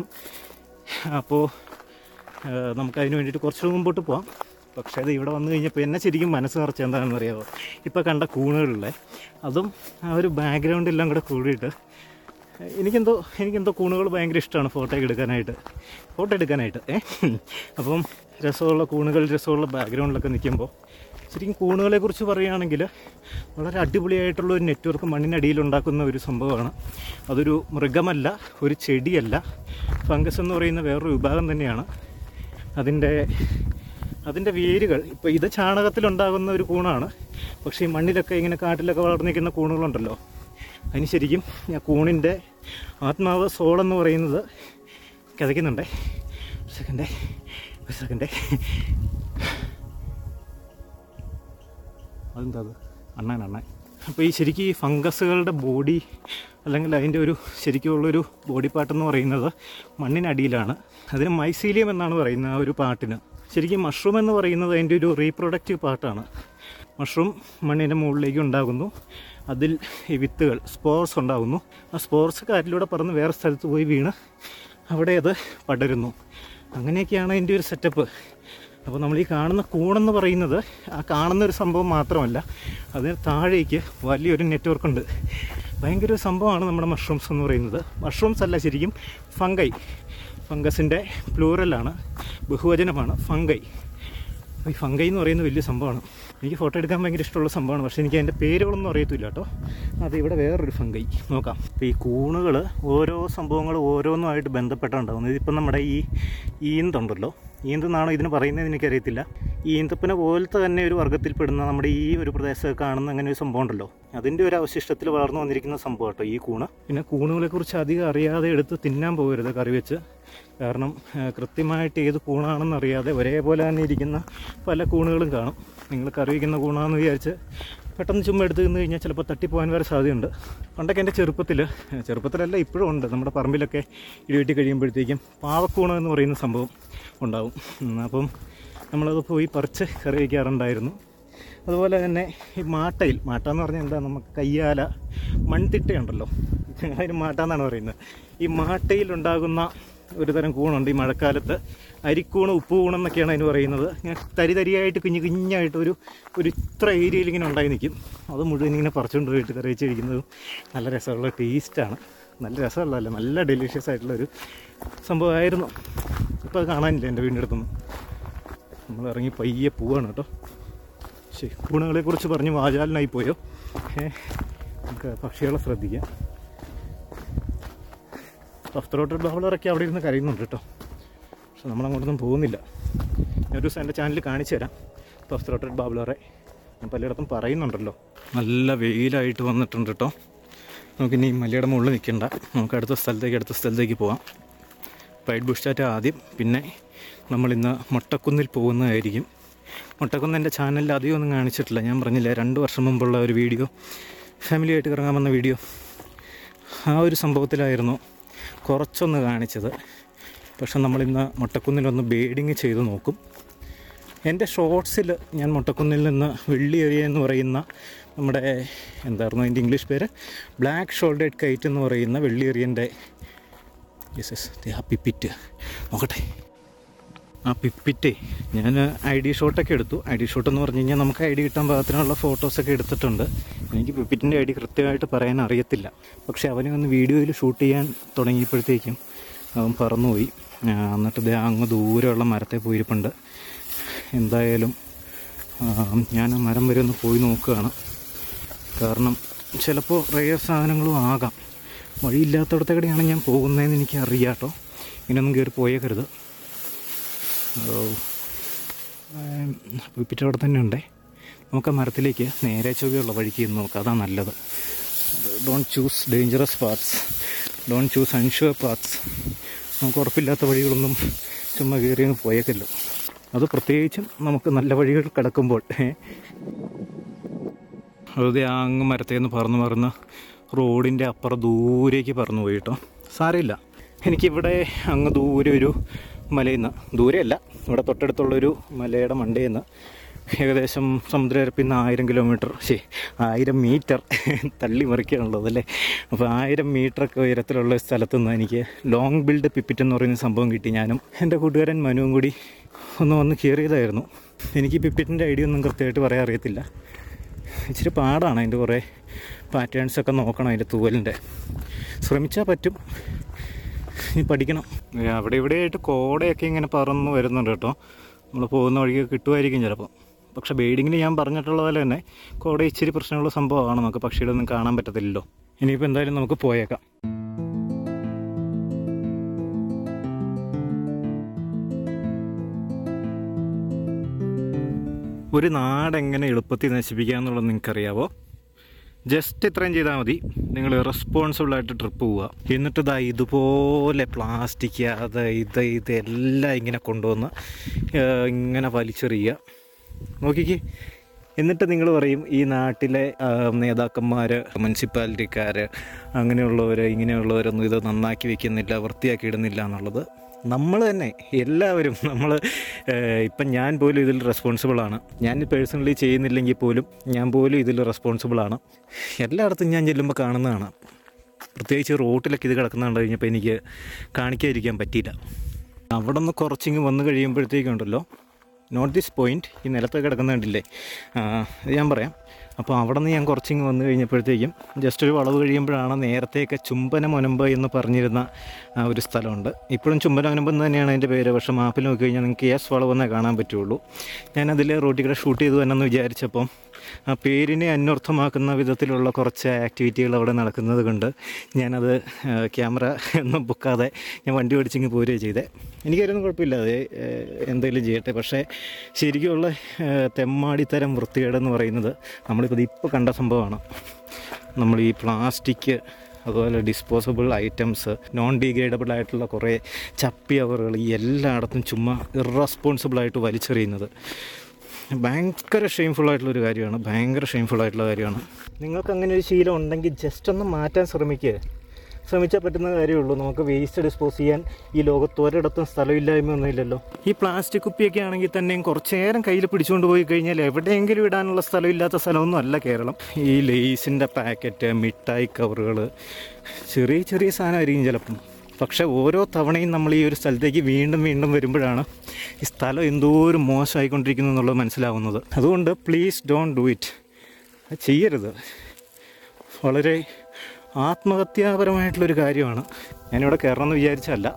അപ്പോൾ ആ, നമുക്ക് അതിന് വേണ്ടിയിട്ട് കുറച്ച് മുമ്പോട്ട് പോവാം പക്ഷേ അത് ഇവിടെ വന്നു കഴിഞ്ഞപ്പോൾ എന്നെ ശരിക്കും മനസ്സ് നിറച്ച് എന്താണെന്ന് അറിയാമോ ഇപ്പോൾ കണ്ട കൂണുകളിലെ അതും ആ ഒരു ബാക്ക്ഗ്രൗണ്ട് എല്ലാം കൂടെ കൂടിയിട്ട് എനിക്കെന്തോ എനിക്കെന്തോ കൂണുകൾ ഭയങ്കര ഇഷ്ടമാണ് ഫോട്ടോ ഒക്കെ എടുക്കാനായിട്ട് ഫോട്ടോ എടുക്കാനായിട്ട് ഏ അപ്പം രസമുള്ള കൂണുകൾ രസമുള്ള ബാക്ക്ഗ്രൗണ്ടിലൊക്കെ നിൽക്കുമ്പോൾ ശരിക്കും കൂണുകളെ കുറിച്ച് പറയുകയാണെങ്കിൽ വളരെ അടിപൊളിയായിട്ടുള്ള ഒരു നെറ്റ്വർക്ക് മണ്ണിനടിയിൽ ഉണ്ടാക്കുന്ന ഒരു സംഭവമാണ് അതൊരു മൃഗമല്ല ഒരു ചെടിയല്ല ഫംഗസ് എന്ന് പറയുന്ന വേറൊരു വിഭാഗം തന്നെയാണ് അതിൻ്റെ അതിൻ്റെ വേരുകൾ ഇപ്പോൾ ഇത് ചാണകത്തിലുണ്ടാകുന്ന ഒരു കൂണാണ് പക്ഷേ ഈ മണ്ണിലൊക്കെ ഇങ്ങനെ കാട്ടിലൊക്കെ വളർന്നിരിക്കുന്ന കൂണുകളുണ്ടല്ലോ അതിന് ശരിക്കും ഞാൻ കൂണിൻ്റെ ആത്മാവ് സോൾ എന്ന് പറയുന്നത് കിതയ്ക്കുന്നുണ്ടേ ഒരു സെക്കൻഡേ ഒരു സെക്കൻഡേ അതെന്താ അത് അണ്ണൻ അണ്ണൻ അപ്പോൾ ഈ ശരിക്കും ഈ ഫംഗസുകളുടെ ബോഡി അല്ലെങ്കിൽ അതിൻ്റെ ഒരു ശരിക്കുമുള്ളൊരു ബോഡി പാർട്ട് എന്ന് പറയുന്നത് മണ്ണിനടിയിലാണ് അതിന് മൈസീലിയം എന്നാണ് പറയുന്നത് ആ ഒരു പാട്ടിന് ശരിക്കും മഷ്റൂം എന്ന് പറയുന്നത് അതിൻ്റെ ഒരു റീപ്രൊഡക്റ്റീവ് പാർട്ടാണ് മഷ്റൂം മണ്ണിൻ്റെ മുകളിലേക്ക് ഉണ്ടാകുന്നു അതിൽ ഈ വിത്തുകൾ സ്പോർസ് ഉണ്ടാകുന്നു ആ സ്പോർസ് കാറ്റിലൂടെ പറന്ന് വേറെ സ്ഥലത്ത് പോയി വീണ് അവിടെ അത് പടരുന്നു അങ്ങനെയൊക്കെയാണ് അതിൻ്റെ ഒരു സെറ്റപ്പ് അപ്പോൾ നമ്മൾ ഈ കാണുന്ന കൂണെന്ന് പറയുന്നത് ആ കാണുന്ന ഒരു സംഭവം മാത്രമല്ല അതിന് താഴേക്ക് വലിയൊരു നെറ്റ്വർക്ക് ഉണ്ട് ഭയങ്കര ഒരു സംഭവമാണ് നമ്മുടെ മഷ്റൂംസ് എന്ന് പറയുന്നത് മഷ്റൂംസ് അല്ല ശരിക്കും ഫംഗൈ ഫംഗസിൻ്റെ പ്ലൂറലാണ് ബഹുവചനമാണ് ഫംഗൈ അപ്പോൾ ഈ ഫംഗൈ എന്ന് പറയുന്നത് വലിയ സംഭവമാണ് എനിക്ക് ഫോട്ടോ എടുക്കാൻ ഭയങ്കര ഇഷ്ടമുള്ള സംഭവമാണ് പക്ഷേ എനിക്ക് അതിൻ്റെ പേരുകളൊന്നും അറിയത്തില്ല കേട്ടോ അത് ഇവിടെ വേറൊരു ഫംഗൈ നോക്കാം അപ്പോൾ ഈ കൂണുകൾ ഓരോ സംഭവങ്ങൾ ഓരോന്നുമായിട്ട് ബന്ധപ്പെട്ടുണ്ടാകുന്നത് ഇതിപ്പം നമ്മുടെ ഈ ഈന്തുണ്ടല്ലോ ഈന്തെന്നാണോ ഇതിന് പറയുന്നത് എനിക്കറിയത്തില്ല ഈ ഈന്തപ്പന പോലത്തെ തന്നെ ഒരു വർഗ്ഗത്തിൽപ്പെടുന്ന നമ്മുടെ ഈ ഒരു പ്രദേശത്ത് കാണുന്ന അങ്ങനെ ഒരു സംഭവം ഉണ്ടല്ലോ അതിൻ്റെ ഒരു അവശിഷ്ടത്തിൽ വളർന്നു വന്നിരിക്കുന്ന സംഭവം കേട്ടോ ഈ കൂണ് പിന്നെ കൂണുകളെ കുറിച്ച് അധികം അറിയാതെ എടുത്ത് തിന്നാൻ പോകരുത് കറി വെച്ച് കാരണം ആ, കൃത്യമായിട്ട് ഏത് കൂണാണെന്ന് അറിയാതെ ഒരേപോലെ തന്നെ ഇരിക്കുന്ന പല കൂണുകളും കാണും നിങ്ങൾ കറി വയ്ക്കുന്ന കൂണാണെന്ന് വിചാരിച്ച് പെട്ടെന്ന് ചുമ്മാ എടുത്ത് നിന്ന് കഴിഞ്ഞാൽ ചിലപ്പോൾ തട്ടിപ്പോകാൻ വരെ സാധ്യതയുണ്ട് പണ്ടൊക്കെ എൻ്റെ ചെറുപ്പത്തിൽ ചെറുപ്പത്തിലല്ല ഇപ്പോഴും ഉണ്ട് നമ്മുടെ പറമ്പിലൊക്കെ ഇടിവെട്ടി കഴിയുമ്പോഴത്തേക്കും പാവക്കൂണ എന്ന് പറയുന്ന സംഭവം ഉണ്ടാവും ഉം, അപ്പം നമ്മളത് പോയി പറിച്ച് കറി വയ്ക്കാറുണ്ടായിരുന്നു അതുപോലെ തന്നെ ഈ മാട്ടയിൽ മാട്ട എന്ന് പറഞ്ഞാൽ എന്താ നമുക്ക് കയ്യാല മൺതിട്ടയുണ്ടല്ലോ അതിന് മാട്ട എന്നാണ് പറയുന്നത് ഈ മാട്ടയിൽ ഉണ്ടാകുന്ന ഒരു തരം കൂണുണ്ട് ഈ മഴക്കാലത്ത് അരിക്കൂണ് ഉപ്പുകൂണം എന്നൊക്കെയാണ് അതിന് പറയുന്നത് ഇങ്ങനെ തരി തരിയായിട്ട് കുഞ്ഞു കുഞ്ഞായിട്ട് ഒരു ഒരു ഇത്ര ഏരിയയിൽ ഇങ്ങനെ ഉണ്ടായി നിൽക്കും അത് മുഴുവൻ ഇങ്ങനെ പറിച്ചുകൊണ്ട് പോയിട്ട് കറി വെച്ച് കഴിക്കുന്നതും നല്ല രസമുള്ള ടേസ്റ്റാണ് നല്ല രസമുള്ളതല്ല നല്ല ഡെലിഷ്യസ് ആയിട്ടുള്ള ഒരു സംഭവമായിരുന്നു ഇപ്പോൾ അത് കാണാനില്ല എൻ്റെ വീടിൻ്റെ അടുത്തൊന്നും നമ്മൾ ഇറങ്ങി പയ്യെ പോവാണ് കേട്ടോ ശരി കൂണുകളെ കുറിച്ച് പറഞ്ഞ് വാചാലനായി പോയോ ഏ നമുക്ക് പക്ഷികളെ ശ്രദ്ധിക്കാം പഫ് റോട്ടഡ് ബഹളറൊക്കെ അവിടെ ഇരുന്ന് കരയുന്നുണ്ട് കേട്ടോ പക്ഷെ നമ്മളങ്ങോട്ടൊന്നും പോകുന്നില്ല ഞാൻ ഒരു ദിവസം എൻ്റെ ചാനലിൽ കാണിച്ചു തരാം പഫ് റോട്ടഡ് ബാബുലറെ ഞാൻ പലയിടത്തും പറയുന്നുണ്ടല്ലോ നല്ല വെയിലായിട്ട് വന്നിട്ടുണ്ട് കേട്ടോ നമുക്കിനി ഈ മലയുടെ മുകളിൽ നിൽക്കണ്ട നമുക്ക് അടുത്ത സ്ഥലത്തേക്ക് അടുത്ത സ്ഥലത്തേക്ക് പോവാം വൈറ്റ് ബുഷ് ചാറ്റ ആദ്യം പിന്നെ നമ്മളിന്ന് മൊട്ടക്കുന്നിൽ പോകുന്നതായിരിക്കും മൊട്ടക്കുന്ന് എൻ്റെ ചാനലിൽ അധികം ഒന്നും കാണിച്ചിട്ടില്ല ഞാൻ പറഞ്ഞില്ല രണ്ട് വർഷം മുമ്പുള്ള ഒരു വീഡിയോ ഫാമിലിയായിട്ട് ഇറങ്ങാൻ വന്ന വീഡിയോ ആ ഒരു സംഭവത്തിലായിരുന്നു കുറച്ചൊന്ന് കാണിച്ചത് പക്ഷെ നമ്മളിന്ന് മൊട്ടക്കുന്നിലൊന്ന് ബേഡിങ് ചെയ്ത് നോക്കും എൻ്റെ ഷോർട്സിൽ ഞാൻ മൊട്ടക്കുന്നിൽ നിന്ന് വെള്ളിയേറിയ എന്ന് പറയുന്ന നമ്മുടെ എന്തായിരുന്നു അതിൻ്റെ ഇംഗ്ലീഷ് പേര് ബ്ലാക്ക് ഷോൾഡേഡ് കൈറ്റ് എന്ന് പറയുന്ന വെള്ളിയേറിയൻ്റെ യെസ് യെസ് ആ പിപ്പിറ്റ് നോക്കട്ടെ ആ പിപ്പിറ്റേ ഞാൻ ഐ ഡി ഷോട്ടൊക്കെ എടുത്തു ഐ ഡി ഷോട്ട് എന്ന് പറഞ്ഞു കഴിഞ്ഞാൽ നമുക്ക് ഐ ഡി കിട്ടാൻ പാകത്തിനുള്ള ഫോട്ടോസൊക്കെ എടുത്തിട്ടുണ്ട് എനിക്ക് പിപ്പിറ്റിൻ്റെ ഐ ഡി കൃത്യമായിട്ട് പറയാൻ അറിയത്തില്ല പക്ഷേ അവനെ ഒന്ന് വീഡിയോയിൽ ഷൂട്ട് ചെയ്യാൻ തുടങ്ങിയപ്പോഴത്തേക്കും അവൻ പറന്നുപോയി ആ, എന്നിട്ട് ദേ അങ്ങ് ദൂരെയുള്ള മരത്തെ പോയിരിപ്പുണ്ട് എന്തായാലും ആ, ഞാൻ ആ മരം വരെ ഒന്ന് പോയി നോക്കുകയാണ് കാരണം ചിലപ്പോൾ റെയർ സാധനങ്ങളും ആകാം വഴിയില്ലാത്തടത്തേക്കടെയാണ് ഞാൻ പോകുന്നതെന്ന് എനിക്ക് അറിയാം കേട്ടോ ഇങ്ങനെയൊന്നും കയറി പോയേക്കരുത് പിപ്പിറ്റ് അവിടെ തന്നെ ഉണ്ടേ നമുക്ക് ആ മരത്തിലേക്ക് നേരെ ചൊവ്വയുള്ള വഴിക്ക് ഇന്ന് നോക്കാം അതാണ് നല്ലത് don't choose dangerous parts don't choose unsure parts നമുക്ക് ഉറപ്പില്ലാത്ത വഴികളൊന്നും ചുമ്മാ കയറി അങ്ങ് പോയേക്കല്ലോ അത് പ്രത്യേകിച്ചും നമുക്ക് നല്ല വഴികൾ കിടക്കുമ്പോൾ ഏ. വെറുതെ ആ അങ്ങ് മരത്തേന്ന് പറന്ന് പറന്ന് റോഡിൻ്റെ അപ്പുറം ദൂരേക്ക് പറന്നു പോയി കേട്ടോ സാരമില്ല എനിക്കിവിടെ അങ്ങ് ദൂരെ ഒരു മലയിൽ നിന്ന് ദൂരെയല്ല ഇവിടെ തൊട്ടടുത്തുള്ളൊരു മലയുടെ മണ്ടയിൽ നിന്ന് ഏകദേശം സമുദ്രനിരപ്പിൽ നിന്ന് ആയിരം കിലോമീറ്റർ ശരി ആയിരം മീറ്റർ തള്ളി മറിക്കാനുള്ളത് അല്ലേ അപ്പോൾ ആയിരം മീറ്ററൊക്കെ ഉയരത്തിലുള്ള സ്ഥലത്ത് നിന്ന് എനിക്ക് ലോങ് ബിൽഡ് പിപ്പിറ്റ് എന്ന് പറയുന്ന സംഭവം കിട്ടി ഞാനും എൻ്റെ കൂട്ടുകാരൻ മനുവും കൂടി ഒന്ന് വന്ന് കയറിയതായിരുന്നു എനിക്ക് പിപ്പിറ്റിൻ്റെ ഐഡിയ ഒന്നും കൃത്യമായിട്ട് പറയാൻ അറിയത്തില്ല ഇച്ചിരി പാടാണ് അതിൻ്റെ കുറേ പാറ്റേൺസൊക്കെ നോക്കണം അതിൻ്റെ തൂവലിൻ്റെ ശ്രമിച്ചാൽ പറ്റും ഇനി പഠിക്കണം ഏ, അവിടെ ഇവിടെയായിട്ട് കോടയൊക്കെ ഇങ്ങനെ പറന്ന് വരുന്നുണ്ട് കേട്ടോ നമ്മൾ പോകുന്ന വഴിക്ക് കിട്ടുമായിരിക്കും ചിലപ്പോൾ പക്ഷെ ബെയ്ഡിങ്ങിന് ഞാൻ പറഞ്ഞിട്ടുള്ള പോലെ തന്നെ കോട ഇച്ചിരി പ്രശ്നമുള്ള സംഭവമാണ് നമുക്ക് പക്ഷിയുടെ ഒന്നും കാണാൻ പറ്റത്തില്ലല്ലോ ഇനിയിപ്പോൾ എന്തായാലും നമുക്ക് പോയേക്കാം ഒരു നാടെങ്ങനെ എളുപ്പത്തിൽ നശിപ്പിക്കുക എന്നുള്ളത് നിങ്ങൾക്കറിയാവോ ജസ്റ്റ് ഇത്രയും ചെയ്താൽ മതി നിങ്ങൾ റെസ്പോൺസിബിളായിട്ട് ട്രിപ്പ് പോവുക എന്നിട്ട് ഇതാ ഇതുപോലെ പ്ലാസ്റ്റിക് അത് ഇത് ഇതെല്ലാം ഇങ്ങനെ കൊണ്ടുവന്ന് ഏഹ്, ഇങ്ങനെ വലിച്ചെറിയുക നോക്കിക്കേ എന്നിട്ട് നിങ്ങൾ പറയും ഈ നാട്ടിലെ നേതാക്കന്മാർ മുനിസിപ്പാലിറ്റിക്കാർ അങ്ങനെയുള്ളവർ ഇങ്ങനെയുള്ളവരൊന്നും ഇത് നന്നാക്കി വെക്കുന്നില്ല വൃത്തിയാക്കി ഇടുന്നില്ല എന്നുള്ളത് നമ്മൾ തന്നെ എല്ലാവരും നമ്മൾ ഇപ്പം ഞാൻ പോലും ഇതിൽ റെസ്പോൺസിബിളാണ് ഞാൻ പേഴ്സണലി ചെയ്യുന്നില്ലെങ്കിൽ പോലും ഞാൻ പോലും ഇതിൽ റെസ്പോൺസിബിളാണ് എല്ലായിടത്തും ഞാൻ ചെല്ലുമ്പോൾ കാണുന്നതാണ് പ്രത്യേകിച്ച് റോട്ടിലൊക്കെ ഇത് കിടക്കുന്ന കണ്ടു കഴിഞ്ഞപ്പോൾ എനിക്ക് കാണിക്കാതിരിക്കാൻ പറ്റിയില്ല അവിടെ നിന്ന് കുറച്ചിങ്ങ് വന്നു കഴിയുമ്പോഴത്തേക്കുണ്ടല്ലോ നോട്ട് ദിസ് പോയിന്റ് ഈ നിലത്ത് കിടക്കുന്ന കണ്ടില്ലേ ആ, ഇത് ഞാൻ പറയാം അപ്പോൾ അവിടെ നിന്ന് ഞാൻ കുറച്ചിങ്ങ് വന്നു കഴിഞ്ഞപ്പോഴത്തേക്കും ജസ്റ്റ് ഒരു വളവ് കഴിയുമ്പോഴാണ് നേരത്തെയൊക്കെ ചുംബന മുനമ്പ് എന്ന് പറഞ്ഞിരുന്ന ആ, ഒരു സ്ഥലമുണ്ട് ഇപ്പോഴും ചുംബന മുനമ്പ് എന്ന് തന്നെയാണ് അതിൻ്റെ പേര് പക്ഷേ മാപ്പിൽ നോക്കി കഴിഞ്ഞാൽ നിങ്ങൾക്ക് എസ് വളവെന്നേ കാണാൻ പറ്റുള്ളൂ ഞാനതിൽ റോട്ടിൽ കൂടെ ഷൂട്ട് ചെയ്തു എന്നു വിചാരിച്ചപ്പം ആ പേരിനെ അന്വർത്ഥമാക്കുന്ന വിധത്തിലുള്ള കുറച്ച് ആക്ടിവിറ്റികൾ അവിടെ നടക്കുന്നത് കൊണ്ട് ഞാനത് ആ, ക്യാമറ ഒന്നും ബുക്കാതെ ഞാൻ വണ്ടി ഓടിച്ചിങ്ങ് പോരുകയും ചെയ്തേ എനിക്കതിലൊന്നും കുഴപ്പമില്ല അത് എന്തെങ്കിലും ചെയ്യട്ടെ പക്ഷേ ശരിക്കുമുള്ള ആ, തെമ്മാടിത്തരം വൃത്തികേടെന്ന് പറയുന്നത് നമ്മളിപ്പോൾ ഇപ്പോൾ കണ്ട സംഭവമാണ് നമ്മൾ ഈ പ്ലാസ്റ്റിക് അതുപോലെ ഡിസ്പോസബിൾ ഐറ്റംസ് നോൺ ഡീഗ്രേഡബിൾ ആയിട്ടുള്ള കുറേ ചപ്പി അവറുകൾ ഈ എല്ലായിടത്തും ചുമ്മാ ഇറസ്പോൺസിബിളായിട്ട് വലിച്ചെറിയുന്നത് ഭയങ്കര ഷെയിംഫുൾ ആയിട്ടുള്ള ഒരു കാര്യമാണ് ഭയങ്കര ഷെയിംഫുൾ ആയിട്ടുള്ള കാര്യമാണ് നിങ്ങൾക്ക് അങ്ങനെ ഒരു ശീലം ഉണ്ടെങ്കിൽ ജസ്റ്റ് ഒന്ന് മാറ്റാൻ ശ്രമിക്കുക ശ്രമിച്ചാൽ പറ്റുന്ന കാര്യമുള്ളൂ നമുക്ക് വേസ്റ്റ് ഡിസ്പോസ് ചെയ്യാൻ ഈ ലോകത്ത് ഒരിടത്തും സ്ഥലമില്ലായ്മ ഒന്നുമില്ലല്ലോ ഈ പ്ലാസ്റ്റിക് കുപ്പിയൊക്കെ ആണെങ്കിൽ തന്നെയും കുറച്ച് നേരം കയ്യിൽ പിടിച്ചുകൊണ്ട് പോയി കഴിഞ്ഞാൽ എവിടെയെങ്കിലും ഇടാനുള്ള സ്ഥലമില്ലാത്ത സ്ഥലമൊന്നും അല്ല കേരളം ഈ ലേസിൻ്റെ പാക്കറ്റ് മിഠായി കവറുകൾ ചെറിയ ചെറിയ സാധനമായിരിക്കും ചിലപ്പം പക്ഷേ ഓരോ തവണയും നമ്മൾ ഈ ഒരു സ്ഥലത്തേക്ക് വീണ്ടും വീണ്ടും വരുമ്പോഴാണ് ഈ സ്ഥലം എന്തോരം മോശമായിക്കൊണ്ടിരിക്കുന്നു എന്നുള്ളത് മനസ്സിലാവുന്നത് അതുകൊണ്ട് പ്ലീസ് ഡോണ്ട് ഡു ഇറ്റ് അത് ചെയ്യരുത് വളരെ ആത്മഹത്യാപരമായിട്ടുള്ളൊരു കാര്യമാണ് ഞാനിവിടെ കയറണമെന്ന് വിചാരിച്ചല്ല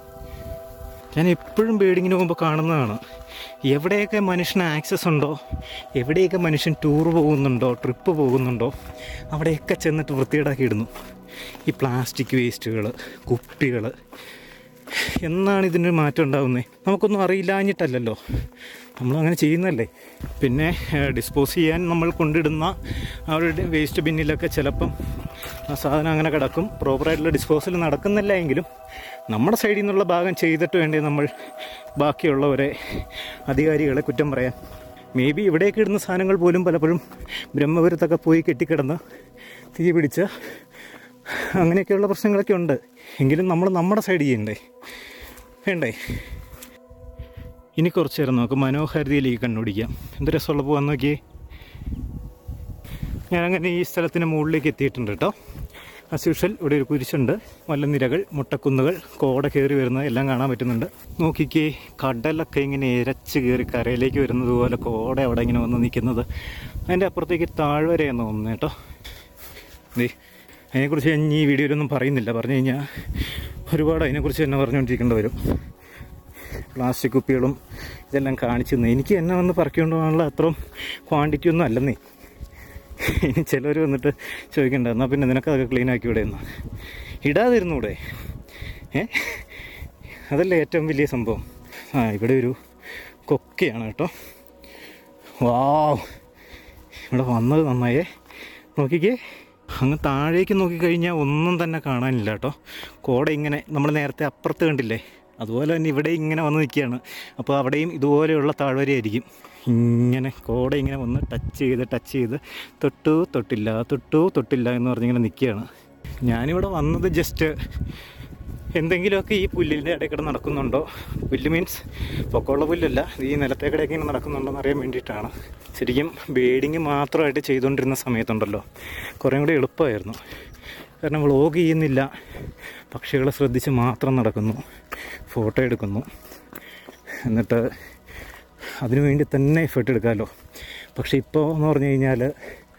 ഞാൻ എപ്പോഴും ബീഡിങ്ങിന് പോകുമ്പോൾ കാണുന്നതാണ് എവിടെയൊക്കെ മനുഷ്യന് ആക്സസ് ഉണ്ടോ എവിടെയൊക്കെ മനുഷ്യൻ ടൂർ പോകുന്നുണ്ടോ ട്രിപ്പ് പോകുന്നുണ്ടോ അവിടെയൊക്കെ ചെന്നിട്ട് വൃത്തികേടാക്കി ഇടുന്നു ഈ പ്ലാസ്റ്റിക് വേസ്റ്റുകൾ കുപ്പികൾ എന്നാണ് ഇതിന് മാറ്റം ഉണ്ടാകുന്നത് നമുക്കൊന്നും അറിയില്ലാഞ്ഞിട്ടല്ലല്ലോ നമ്മളങ്ങനെ ചെയ്യുന്നതല്ലേ പിന്നെ ഡിസ്പോസ് ചെയ്യാൻ നമ്മൾ കൊണ്ടിടുന്ന ആ ഒരു വേസ്റ്റ് ബിന്നിലൊക്കെ ചിലപ്പം ആ സാധനം അങ്ങനെ കിടക്കും പ്രോപ്പറായിട്ടുള്ള ഡിസ്പോസൽ നടക്കുന്നില്ല എങ്കിലും നമ്മുടെ സൈഡിൽ നിന്നുള്ള ഭാഗം ചെയ്തിട്ട് വേണ്ടേ നമ്മൾ ബാക്കിയുള്ളവരെ അധികാരികളെ കുറ്റം പറയാൻ മേ ബി ഇവിടേക്ക് ഇടുന്ന സാധനങ്ങൾ പോലും പലപ്പോഴും ബ്രഹ്മപുരത്തൊക്കെ പോയി കെട്ടിക്കിടന്ന് തീ പിടിച്ച് അങ്ങനെയൊക്കെയുള്ള പ്രശ്നങ്ങളൊക്കെ ഉണ്ട് എങ്കിലും നമ്മൾ നമ്മുടെ സൈഡ് ചെയ്യണ്ടേ വേണ്ടേ ഇനി കുറച്ച് നേരം നമുക്ക് മനോഹാരിതയിലേക്ക് കണ്ടുപിടിക്കാം എന്ത് രസമുള്ള പോകാൻ നോക്കിയേ ഞാനങ്ങനെ ഈ സ്ഥലത്തിന് മുകളിലേക്ക് എത്തിയിട്ടുണ്ട് കേട്ടോ ആസ് യൂഷ്വൽ ഇവിടെ ഒരു കുരിശുണ്ട് മലനിരകൾ മുട്ടക്കുന്നുകൾ കോട കയറി വരുന്നത് എല്ലാം കാണാൻ പറ്റുന്നുണ്ട് നോക്കിക്കേ കടലൊക്കെ ഇങ്ങനെ ഇരച്ച് കയറി കരയിലേക്ക് വരുന്നത് പോലെ കോട അവിടെ ഇങ്ങനെ വന്ന് നിൽക്കുന്നത് അതിൻ്റെ അപ്പുറത്തേക്ക് താഴ്വരയെന്ന് തോന്നുന്നു കേട്ടോ ദേ അതിനെക്കുറിച്ച് ഞാൻ ഈ വീഡിയോയിലൊന്നും പറയുന്നില്ല പറഞ്ഞു കഴിഞ്ഞാൽ ഒരുപാട് അതിനെക്കുറിച്ച് തന്നെ പറഞ്ഞുകൊണ്ടിരിക്കേണ്ടി വരും പ്ലാസ്റ്റിക് കുപ്പികളും ഇതെല്ലാം കാണിച്ചു തന്നെ എനിക്ക് എന്നെ വന്ന് പറക്കൊണ്ട് പോകാനുള്ള അത്രയും ക്വാണ്ടിറ്റി ഒന്നും അല്ലെന്നേ ഇനി ചിലർ വന്നിട്ട് ചോദിക്കണ്ട എന്നാൽ പിന്നെ നിനക്കതൊക്കെ ക്ലീൻ ആക്കി ഇവിടെ എന്ന് ഇടാതിരുന്നൂടെ ഏ അതല്ലേ ഏറ്റവും വലിയ സംഭവം ആ ഇവിടെ ഒരു കൊക്കയാണ് കേട്ടോ വാവ് ഇവിടെ വന്നത് നന്നായേ നോക്കിക്കേ അങ്ങ് താഴേക്ക് നോക്കിക്കഴിഞ്ഞാൽ ഒന്നും തന്നെ കാണാനില്ല കേട്ടോ കോട ഇങ്ങനെ നമ്മൾ നേരത്തെ അപ്പുറത്ത് കണ്ടില്ലേ അതുപോലെ തന്നെ ഇവിടെ ഇങ്ങനെ വന്ന് നിൽക്കുകയാണ് അപ്പോൾ അവിടെയും ഇതുപോലെയുള്ള താഴ്വരയായിരിക്കും ഇങ്ങനെ കോട ഇങ്ങനെ വന്ന് ടച്ച് ചെയ്ത് ടച്ച് ചെയ്ത് തൊട്ടു തൊട്ടില്ല തൊട്ടു തൊട്ടില്ല എന്ന് പറഞ്ഞിങ്ങനെ നിൽക്കുകയാണ് ഞാനിവിടെ വന്നത് ജസ്റ്റ് എന്തെങ്കിലുമൊക്കെ ഈ പുല്ലിൻ്റെ ഇടയിൽ കൂടെ നടക്കുന്നുണ്ടോ പുല്ല് മീൻസ് പൊക്കമുള്ള പുല്ലല്ല ഈ നിലത്തെ കിടയൊക്കെ ഇങ്ങനെ നടക്കുന്നുണ്ടോ എന്ന് അറിയാൻ വേണ്ടിയിട്ടാണ് ശരിക്കും ബേഡിങ് മാത്രമായിട്ട് ചെയ്തുകൊണ്ടിരുന്ന സമയത്തുണ്ടല്ലോ കുറേ കൂടി എളുപ്പമായിരുന്നു കാരണം വ്ളോഗ് ചെയ്യുന്നില്ല പക്ഷികളെ ശ്രദ്ധിച്ച് മാത്രം നടക്കുന്നു ഫോട്ടോ എടുക്കുന്നു എന്നിട്ട് അതിനു വേണ്ടി തന്നെ എഫേർട്ട് എടുക്കാമല്ലോ പക്ഷെ ഇപ്പോൾ എന്ന് പറഞ്ഞു കഴിഞ്ഞാൽ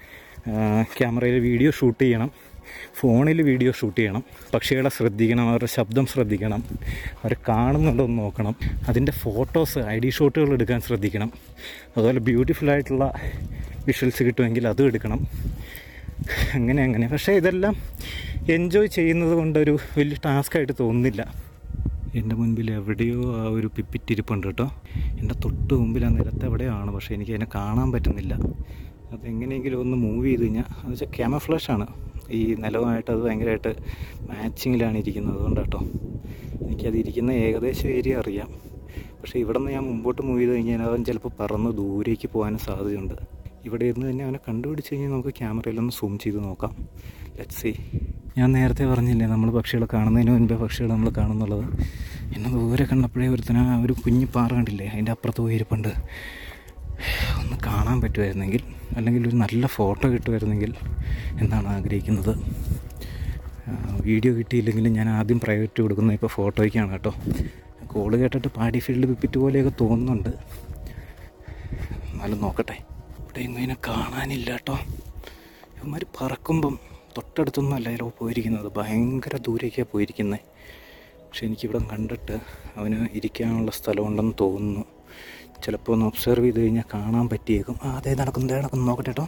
ക്യാമറയിൽ വീഡിയോ ഷൂട്ട് ചെയ്യണം ഫോണിൽ വീഡിയോ ഷൂട്ട് ചെയ്യണം പക്ഷികളെ ശ്രദ്ധിക്കണം അവരുടെ ശബ്ദം ശ്രദ്ധിക്കണം അവർ കാണുന്നുണ്ടോ എന്ന് നോക്കണം അതിൻ്റെ ഫോട്ടോസ് ഐ ഡി ഷോട്ടുകൾ എടുക്കാൻ ശ്രദ്ധിക്കണം അതുപോലെ ബ്യൂട്ടിഫുൾ ആയിട്ടുള്ള വിഷ്വൽസ് കിട്ടുമെങ്കിൽ അതും എടുക്കണം അങ്ങനെ അങ്ങനെ പക്ഷേ ഇതെല്ലാം എൻജോയ് ചെയ്യുന്നത് കൊണ്ടൊരു വലിയ ടാസ്ക്കായിട്ട് തോന്നുന്നില്ല എൻ്റെ മുൻപിൽ എവിടെയോ ആ ഒരു പിപ്പിറ്റിരിപ്പുണ്ട് കേട്ടോ എൻ്റെ തൊട്ട് മുമ്പിൽ ആ നിലത്ത് എവിടെയാണ് പക്ഷേ എനിക്ക് അതിനെ കാണാൻ പറ്റുന്നില്ല അതെങ്ങനെയെങ്കിലും ഒന്ന് മൂവ് ചെയ്ത് കഴിഞ്ഞാൽ എന്ന് വെച്ചാൽ ക്യാമഫ്ലാഷാണ് ഈ നിലവുമായിട്ട് അത് ഭയങ്കരമായിട്ട് മാച്ചിങ്ങിലാണ് ഇരിക്കുന്നത് അതുകൊണ്ട് കേട്ടോ എനിക്കത് ഇരിക്കുന്ന ഏകദേശം ഏരിയ അറിയാം പക്ഷേ ഇവിടെ നിന്ന് ഞാൻ മുമ്പോട്ട് മൂവ് ചെയ്ത് കഴിഞ്ഞാൽ അവൻ ചിലപ്പോൾ പറന്ന് ദൂരേക്ക് പോകാനും സാധ്യതയുണ്ട് ഇവിടെ ഇരുന്ന് തന്നെ അവനെ കണ്ടുപിടിച്ച് കഴിഞ്ഞാൽ നമുക്ക് ക്യാമറയിലൊന്ന് സൂം ചെയ്ത് നോക്കാം ലെറ്റ് സി ഞാൻ നേരത്തെ പറഞ്ഞില്ലേ നമ്മൾ പക്ഷികളെ കാണുന്നതിന് മുൻപേ പക്ഷികളെ നമ്മൾ കാണുന്നുള്ളത് എന്നെ ദൂരെ കണ്ടപ്പോഴേ ഒരുത്തന ആ ഒരു കുഞ്ഞു പാറ കണ്ടില്ലേ അതിൻ്റെ അപ്പുറത്ത് പോയിരിപ്പുണ്ട് ഒന്ന് കാണാൻ പറ്റുമായിരുന്നെങ്കിൽ അല്ലെങ്കിൽ ഒരു നല്ല ഫോട്ടോ കിട്ടുമായിരുന്നെങ്കിൽ എന്നാണ് ആഗ്രഹിക്കുന്നത് ആ, വീഡിയോ കിട്ടിയില്ലെങ്കിലും ഞാൻ ആദ്യം പ്രൈവറ്റ് കൊടുക്കുന്നത് ഇപ്പോൾ ഫോട്ടോയ്ക്കാണ് കേട്ടോ കോള് കേട്ടിട്ട് പാടി ഫീൽഡ് പിപ്പിറ്റ് പോലെയൊക്കെ തോന്നുന്നുണ്ട് എന്നാലും നോക്കട്ടെ ഇവിടെ ഇങ്ങനെ കാണാനില്ല കേട്ടോ ഇവന്മാർ പറക്കുമ്പം തൊട്ടടുത്തൊന്നും അല്ല ചിലപ്പോൾ പോയിരിക്കുന്നത് ഭയങ്കര ദൂരേക്കാണ് പോയിരിക്കുന്നത് പക്ഷെ എനിക്കിവിടെ കണ്ടിട്ട് അവന് ഇരിക്കാനുള്ള സ്ഥലമുണ്ടെന്ന് തോന്നുന്നു ചിലപ്പോൾ ഒന്ന് ഒബ്സർവ് ചെയ്ത് കഴിഞ്ഞാൽ കാണാൻ പറ്റിയേക്കും ആ അതേ നടക്കുന്നു ദേ നടക്കുന്നു നോക്കട്ടെ കേട്ടോ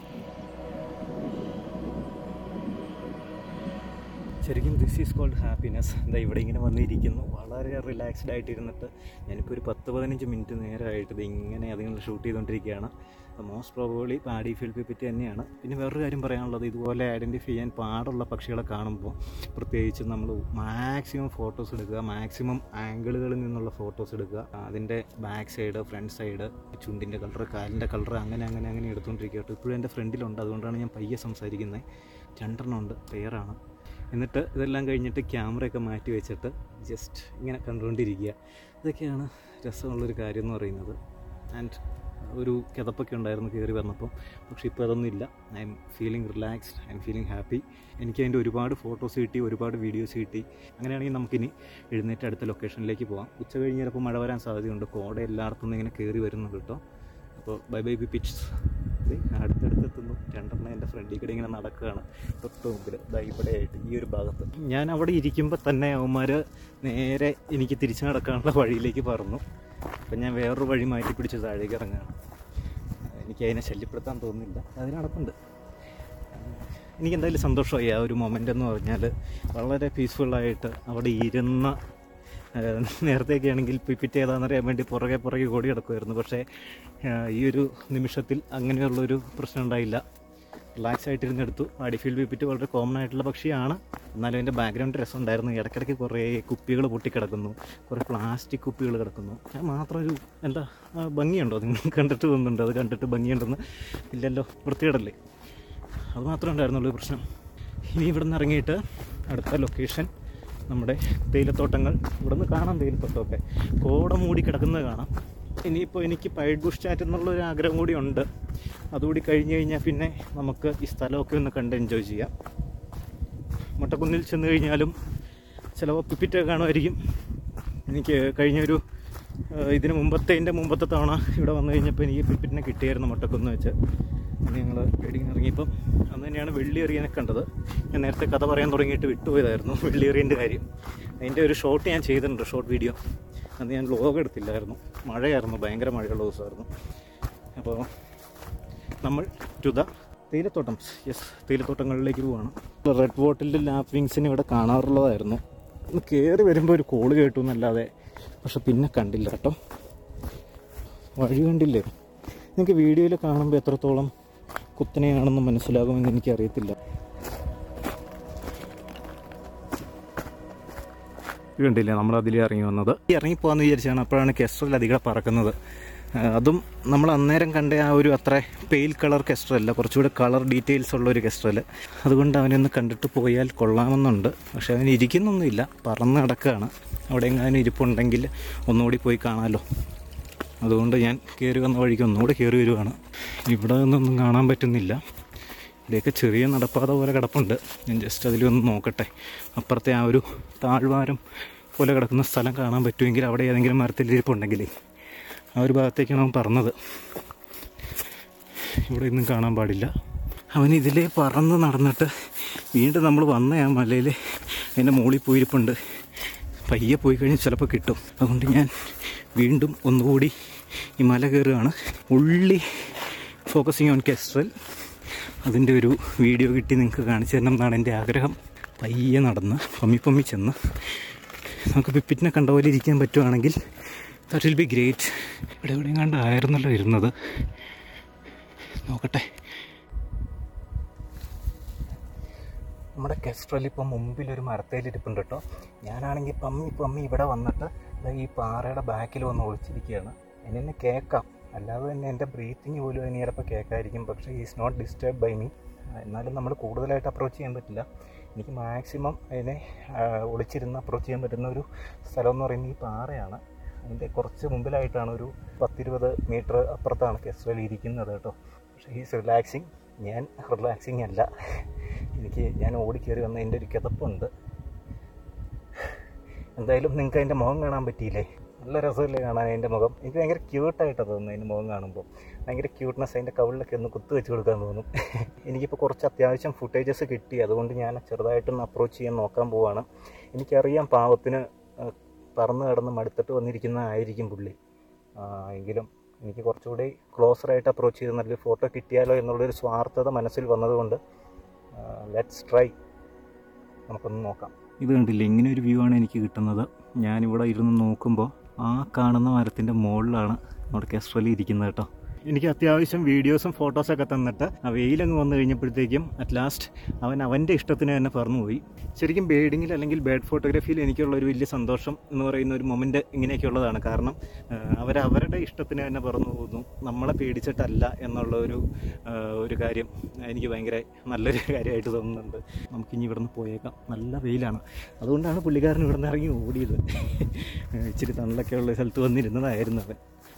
ശരിക്കും ദിസ് ഈസ് കോൾഡ് ഹാപ്പിനെസ് എന്താ ഇവിടെ ഇങ്ങനെ വന്നിരിക്കുന്നു വളരെ റിലാക്സ്ഡ് ആയിട്ടിരുന്നിട്ട് ഞാനിപ്പോൾ ഒരു പത്ത് പതിനഞ്ച് മിനിറ്റ് നേരമായിട്ട് ഇത് ഇങ്ങനെ അതിങ്ങനെ ഷൂട്ട് ചെയ്തുകൊണ്ടിരിക്കുകയാണ് most probably paddy field pipit തന്നെയാണ് പിന്നെ വേറൊരു കാര്യം പറയാനുള്ളത് ഇതുപോലെ ഐഡൻറ്റിഫൈ ചെയ്യാൻ പാടുള്ള പക്ഷികളെ കാണുമ്പോൾ പ്രത്യേകിച്ച് നമ്മൾ മാക്സിമം ഫോട്ടോസ് എടുക്കുക മാക്സിമം ആംഗിളുകളിൽ നിന്നുള്ള ഫോട്ടോസ് എടുക്കുക അതിൻ്റെ ബാക്ക് സൈഡ് ഫ്രണ്ട് സൈഡ് ചുണ്ടിൻ്റെ കളർ കാലിൻ്റെ കളർ അങ്ങനെ അങ്ങനെ അങ്ങനെ എടുത്തുകൊണ്ടിരിക്കുക കേട്ടോ ഇപ്പോഴും എൻ്റെ ഫ്രണ്ടിലുണ്ട് അതുകൊണ്ടാണ് ഞാൻ പയ്യെ സംസാരിക്കുന്നത് രണ്ടെണ്ണം ഉണ്ട് പെയറാണ് എന്നിട്ട് ഇതെല്ലാം കഴിഞ്ഞിട്ട് ക്യാമറയൊക്കെ മാറ്റി വെച്ചിട്ട് ജസ്റ്റ് ഇങ്ങനെ കണ്ടുകൊണ്ടിരിക്കുക ഇതൊക്കെയാണ് രസമുള്ളൊരു കാര്യം എന്ന് പറയുന്നത് ആൻഡ് ഒരു കിതപ്പൊക്കെ ഉണ്ടായിരുന്നു കയറി വന്നപ്പം പക്ഷേ ഇപ്പോൾ അതൊന്നും ഇല്ല I'm feeling relaxed I'm feeling happy എനിക്ക് അതിൻ്റെ ഒരുപാട് ഫോട്ടോസ് കിട്ടി ഒരുപാട് വീഡിയോസ് കിട്ടി അങ്ങനെയാണെങ്കിൽ നമുക്കിനി എഴുന്നേറ്റ് അടുത്ത ലൊക്കേഷനിലേക്ക് പോകാം ഉച്ച കഴിഞ്ഞ് ചിലപ്പോൾ മഴ വരാൻ സാധ്യതയുണ്ട് കോട എല്ലായിടത്തും നിന്ന് ഇങ്ങനെ കയറി വരുന്നുണ്ട് കേട്ടോ അപ്പോൾ ബൈ ബൈ ബി പിച്ച് അടുത്തടുത്ത് എത്തുന്നു രണ്ടെണ്ണം എൻ്റെ ഫ്രണ്ടിൽ കൂടെ ഇങ്ങനെ നടക്കുകയാണ് തൊട്ട് മുമ്പിൽ ദാ ഇവിടെ ആയിട്ട് ഈ ഒരു ഭാഗത്ത് ഞാൻ അവിടെ ഇരിക്കുമ്പോൾ തന്നെ അവന്മാർ നേരെ എനിക്ക് തിരിച്ചു നടക്കാനുള്ള വഴിയിലേക്ക് പറന്നു അപ്പം ഞാൻ വേറൊരു വഴി മാറ്റി പിടിച്ച് താഴേക്ക് ഇറങ്ങുകയാണ് എനിക്ക് അതിനെ ശല്യപ്പെടുത്താൻ തോന്നുന്നില്ല അതിന് നടപ്പുണ്ട് എനിക്ക് എന്തായാലും സന്തോഷമായി ആ ഒരു മൊമെൻ്റ് എന്ന് പറഞ്ഞാൽ വളരെ പീസ്ഫുള്ളായിട്ട് അവിടെ ഇരുന്ന ഏഹ്, നേരത്തെയൊക്കെ ആണെങ്കിൽ പിപ്പിറ്റ് ഏതാണെന്നറിയാൻ വേണ്ടി പുറകെ പുറകെ ഓടി കിടക്കുമായിരുന്നു പക്ഷേ ഏഹ്, ഈ ഒരു നിമിഷത്തിൽ അങ്ങനെയുള്ളൊരു പ്രശ്നം ഉണ്ടായില്ല റിലാക്സ് ആയിട്ടിരുന്നെടുത്തു അടിഫീൽഡ് പിപ്പിറ്റ് വളരെ കോമൺ ആയിട്ടുള്ള പക്ഷിയാണ് എന്നാലും അതിൻ്റെ ബാക്ക്ഗ്രൗണ്ട് രസം ഉണ്ടായിരുന്നു ഇടയ്ക്കിടയ്ക്ക് കുറേ കുപ്പികൾ പൊട്ടിക്കിടക്കുന്നു കുറേ പ്ലാസ്റ്റിക് കുപ്പികൾ കിടക്കുന്നു അത് മാത്രം ഒരു എന്താ ആ, ഭംഗിയുണ്ടോ നിങ്ങൾ കണ്ടിട്ട് തോന്നുന്നുണ്ട് അത് കണ്ടിട്ട് ഭംഗിയുണ്ടെന്ന് ഇല്ലല്ലോ വൃത്തികേടല്ലേ അത് മാത്രമേ ഉണ്ടായിരുന്നുള്ളൂ ഈ പ്രശ്നം ഇനി ഇവിടെ നിന്ന് ഇറങ്ങിയിട്ട് അടുത്ത ലൊക്കേഷൻ നമ്മുടെ തേയിലത്തോട്ടങ്ങൾ ഇവിടെ നിന്ന് കാണാം തേയിലത്തോട്ടമൊക്കെ കോട മൂടി കിടക്കുന്നത് കാണാം ഇനിയിപ്പോൾ എനിക്ക് പൈഡ് ബുഷ് ചാറ്റ് എന്നുള്ളൊരു ആഗ്രഹം കൂടി ഉണ്ട് അതുകൂടി കഴിഞ്ഞ് കഴിഞ്ഞാൽ പിന്നെ നമുക്ക് ഈ സ്ഥലമൊക്കെ ഒന്ന് കണ്ട് എൻജോയ് ചെയ്യാം മുട്ടക്കുന്നിൽ ചെന്ന് കഴിഞ്ഞാലും ചിലപ്പോൾ പിപ്പിറ്റൊക്കെ കാണുമായിരിക്കും എനിക്ക് കഴിഞ്ഞൊരു ഏഹ്, ഇതിന് മുമ്പത്തെ മുമ്പത്തെ തവണ ഇവിടെ വന്നു കഴിഞ്ഞപ്പോൾ എനിക്ക് പിപ്പിറ്റിനെ കിട്ടിയായിരുന്നു മുട്ടക്കുന്ന് വെച്ച് അന്ന് ഞങ്ങൾ റൈഡിങ്ങിന് ഇറങ്ങിയപ്പം അന്ന് തന്നെയാണ് വെള്ളി എറിയാനെ കണ്ടത് ഞാൻ നേരത്തെ കഥ പറയാൻ തുടങ്ങിയിട്ട് വിട്ടുപോയതായിരുന്നു വെള്ളി എറിയൻ്റെ കാര്യം അതിൻ്റെ ഒരു ഷോട്ട് ഞാൻ ചെയ്തിട്ടുണ്ട് ഷോർട്ട് വീഡിയോ അന്ന് ഞാൻ വ്ലോഗ് എടുത്തില്ലായിരുന്നു മഴയായിരുന്നു ഭയങ്കര മഴയുള്ള ദിവസമായിരുന്നു അപ്പോൾ നമ്മൾ ടു ദ തേയിലത്തോട്ടം യെസ് തേയിലത്തോട്ടങ്ങളിലേക്ക് പോവാണ് റെഡ് ബോട്ടിലിൻ്റെ ലാപ്പ് വിങ്സിന് ഇവിടെ കാണാറുള്ളതായിരുന്നു ഒന്ന് കയറി വരുമ്പോൾ ഒരു കോള് കേട്ടു എന്നല്ലാതെ പക്ഷെ പിന്നെ കണ്ടില്ല കേട്ടോ വഴി കണ്ടില്ലേ നിങ്ങൾക്ക് വീഡിയോയിൽ കാണുമ്പോൾ എത്രത്തോളം കുത്തനെയാണെന്ന് മനസ്സിലാകുമെന്ന് എനിക്കറിയത്തില്ല ഇത് കണ്ടില്ലേ നമ്മൾ അതിൽ ഇറങ്ങി വന്നത് ഈ ഇറങ്ങിപ്പോകാന്ന് വിചാരിച്ചാണ് അപ്പോഴാണ് കെസ്ട്രൽ അധികം പറക്കുന്നത് ആ, അതും നമ്മൾ അന്നേരം കണ്ട ആ ഒരു അത്ര പെയിൽ കളർ കെസ്ട്രല്ല കുറച്ചുകൂടെ കളർ ഡീറ്റെയിൽസ് ഉള്ള ഒരു കെസ്ട്രൽ അതുകൊണ്ട് അവനൊന്ന് കണ്ടിട്ട് പോയാൽ കൊള്ളാമെന്നുണ്ട് പക്ഷെ അവൻ ഇരിക്കുന്നൊന്നുമില്ല പറന്ന് കിടക്കുകയാണ് അവിടെ എങ്ങാനും ഇരിപ്പുണ്ടെങ്കിൽ ഒന്നുകൂടി പോയി കാണാമല്ലോ അതുകൊണ്ട് ഞാൻ കയറി വന്ന വഴിക്ക് ഒന്നുകൂടെ കയറി വരുവാണ് ഇവിടെ നിന്നൊന്നും കാണാൻ പറ്റുന്നില്ല ഇവിടെയൊക്കെ ചെറിയ നടപ്പാത പോലെ കിടപ്പുണ്ട് ഞാൻ ജസ്റ്റ് അതിലൊന്ന് നോക്കട്ടെ അപ്പുറത്തെ ആ ഒരു താഴ്വാരം പോലെ കിടക്കുന്ന സ്ഥലം കാണാൻ പറ്റുമെങ്കിൽ അവിടെ ഏതെങ്കിലും മരത്തിലിരിപ്പുണ്ടെങ്കിലേ ആ ഒരു ഭാഗത്തേക്കാണ് അവൻ പറഞ്ഞത് ഇവിടെ ഒന്നും കാണാൻ പാടില്ല അവൻ ഇതിലേ പറന്ന് നടന്നിട്ട് വീണ്ടും നമ്മൾ വന്ന ആ മലയിൽ അതിൻ്റെ മുകളിൽ പോയിരിപ്പുണ്ട് പയ്യെ പോയി കഴിഞ്ഞാൽ ചിലപ്പോൾ കിട്ടും അതുകൊണ്ട് ഞാൻ വീണ്ടും ഒന്നുകൂടി ഈ മല കയറുകയാണ് ഉള്ളി ഫോക്കസിങ് ഓൺ കെസ്ട്രൽ അതിൻ്റെ ഒരു വീഡിയോ കിട്ടി നിങ്ങൾക്ക് കാണിച്ചു തരണം എന്നാണ് എൻ്റെ ആഗ്രഹം പയ്യെ നടന്ന് പമ്മി പമ്മി ചെന്ന് നമുക്ക് പിപ്പിറ്റിനെ കണ്ട പോലെ ഇരിക്കാൻ പറ്റുവാണെങ്കിൽ ദാറ്റ് വിൽ ബി ഗ്രേറ്റ് ഇവിടെ എവിടെയും കണ്ടായിരുന്നല്ലോ ഇരുന്നത് നോക്കട്ടെ നമ്മുടെ കെസ്ട്രൽ ഇപ്പം മുമ്പിൽ ഒരു മരത്തേലിരിപ്പുണ്ട് കേട്ടോ ഞാനാണെങ്കിൽ പമ്മി പമ്മി ഇവിടെ വന്നിട്ട് ദാ ഈ പാറയുടെ ബാക്കിൽ വന്ന് ഒളിച്ചിരിക്കുകയാണ് എന്നെ കേൾക്കാം അല്ലാതെ തന്നെ എൻ്റെ ബ്രീത്തിങ് പോലും അതിന് ചിലപ്പോൾ കേൾക്കായിരിക്കും പക്ഷേ is not disturb by me എന്നാലും നമ്മൾ കൂടുതലായിട്ട് അപ്രോച്ച് ചെയ്യാൻ പറ്റില്ല എനിക്ക് മാക്സിമം അതിനെ ആ, ഒളിച്ചിരുന്ന് അപ്രോച്ച് ചെയ്യാൻ പറ്റുന്ന ഒരു സ്ഥലം എന്ന് പറയുന്നത് ഈ പാറയാണ് അതിൻ്റെ കുറച്ച് മുമ്പിലായിട്ടാണ് ഒരു പത്തിരുപത് മീറ്റർ അപ്പുറത്താണ് കെസ്ട്രൽ ഇരിക്കുന്നത് കേട്ടോ പക്ഷേ ഈസ് റിലാക്സിങ് ഞാൻ റിലാക്സിങ് അല്ല എനിക്ക് ഞാൻ ഓടിക്കയറി വന്നതിൻ്റെ ഒരു കിതപ്പുണ്ട് എന്തായാലും നിങ്ങൾക്ക് അതിൻ്റെ മുഖം കാണാൻ പറ്റിയില്ലേ നല്ല രസമല്ലേ കാണാൻ അതിൻ്റെ മുഖം എനിക്ക് ഭയങ്കര ക്യൂട്ടായിട്ടാണ് തോന്നുന്നത് അതിൻ്റെ മുഖം കാണുമ്പോൾ ഭയങ്കര ക്യൂട്ട്നെസ് അതിൻ്റെ കവിളിലൊക്കെ ഒന്ന് കുത്തു വെച്ച് കൊടുക്കാൻ തോന്നും എനിക്കിപ്പോൾ കുറച്ച് അത്യാവശ്യം ഫുട്ടേജസ് കിട്ടി അതുകൊണ്ട് ഞാൻ ചെറുതായിട്ടൊന്ന് അപ്രോച്ച് ചെയ്യാൻ നോക്കാൻ പോവാണ് എനിക്കറിയാം പാവത്തിന് ആ, പറന്ന് കിടന്ന് മടുത്തിട്ട് വന്നിരിക്കുന്നതായിരിക്കും പുള്ളി ആ, എങ്കിലും എനിക്ക് കുറച്ചുകൂടി ക്ലോസറായിട്ട് അപ്രോച്ച് ചെയ്ത് നല്ലൊരു ഫോട്ടോ കിട്ടിയാലോ എന്നുള്ളൊരു സ്വാർത്ഥത മനസ്സിൽ വന്നതുകൊണ്ട് ലെറ്റ്സ് ട്രൈ നമുക്കൊന്ന് നോക്കാം ഇത് കണ്ടില്ല ഇങ്ങനെ ഒരു വ്യൂ ആണ് എനിക്ക് കിട്ടുന്നത് ഞാനിവിടെ ഇരുന്ന് നോക്കുമ്പോൾ ആ കാണുന്ന മരത്തിൻ്റെ മുകളിലാണ് നമ്മുടെ കെസ്ട്രലി ഇരിക്കുന്നത് കേട്ടോ എനിക്ക് അത്യാവശ്യം വീഡിയോസും ഫോട്ടോസൊക്കെ തന്നിട്ട് ആ വെയിലങ്ങ് വന്നു കഴിഞ്ഞപ്പോഴത്തേക്കും അറ്റ് ലാസ്റ്റ് അവൻ അവൻ്റെ ഇഷ്ടത്തിന് തന്നെ പറന്നുപോയി ശരിക്കും ബേഡിങ്ങിൽ അല്ലെങ്കിൽ ബേഡ് ഫോട്ടോഗ്രാഫിയിൽ എനിക്കുള്ള ഒരു വലിയ സന്തോഷം എന്ന് പറയുന്ന ഒരു മൊമെൻ്റ് ഇങ്ങനെയൊക്കെയുള്ളതാണ് കാരണം അവർ അവരുടെ ഇഷ്ടത്തിന് തന്നെ പറന്നു പോകുന്നു നമ്മളെ പേടിച്ചിട്ടല്ല എന്നുള്ള ഒരു ആ, ഒരു കാര്യം എനിക്ക് ഭയങ്കര നല്ലൊരു കാര്യമായിട്ട് തോന്നുന്നുണ്ട് നമുക്കിനി ഇവിടുന്ന് പോയേക്കാം നല്ല വെയിലാണ് അതുകൊണ്ടാണ് പുള്ളിക്കാരൻ ഇവിടുന്ന് ഇറങ്ങി ഓടിയത് ഇച്ചിരി തണലൊക്കെ ഉള്ള സ്ഥലത്ത് വന്നിരുന്നതായിരുന്നു അവൻ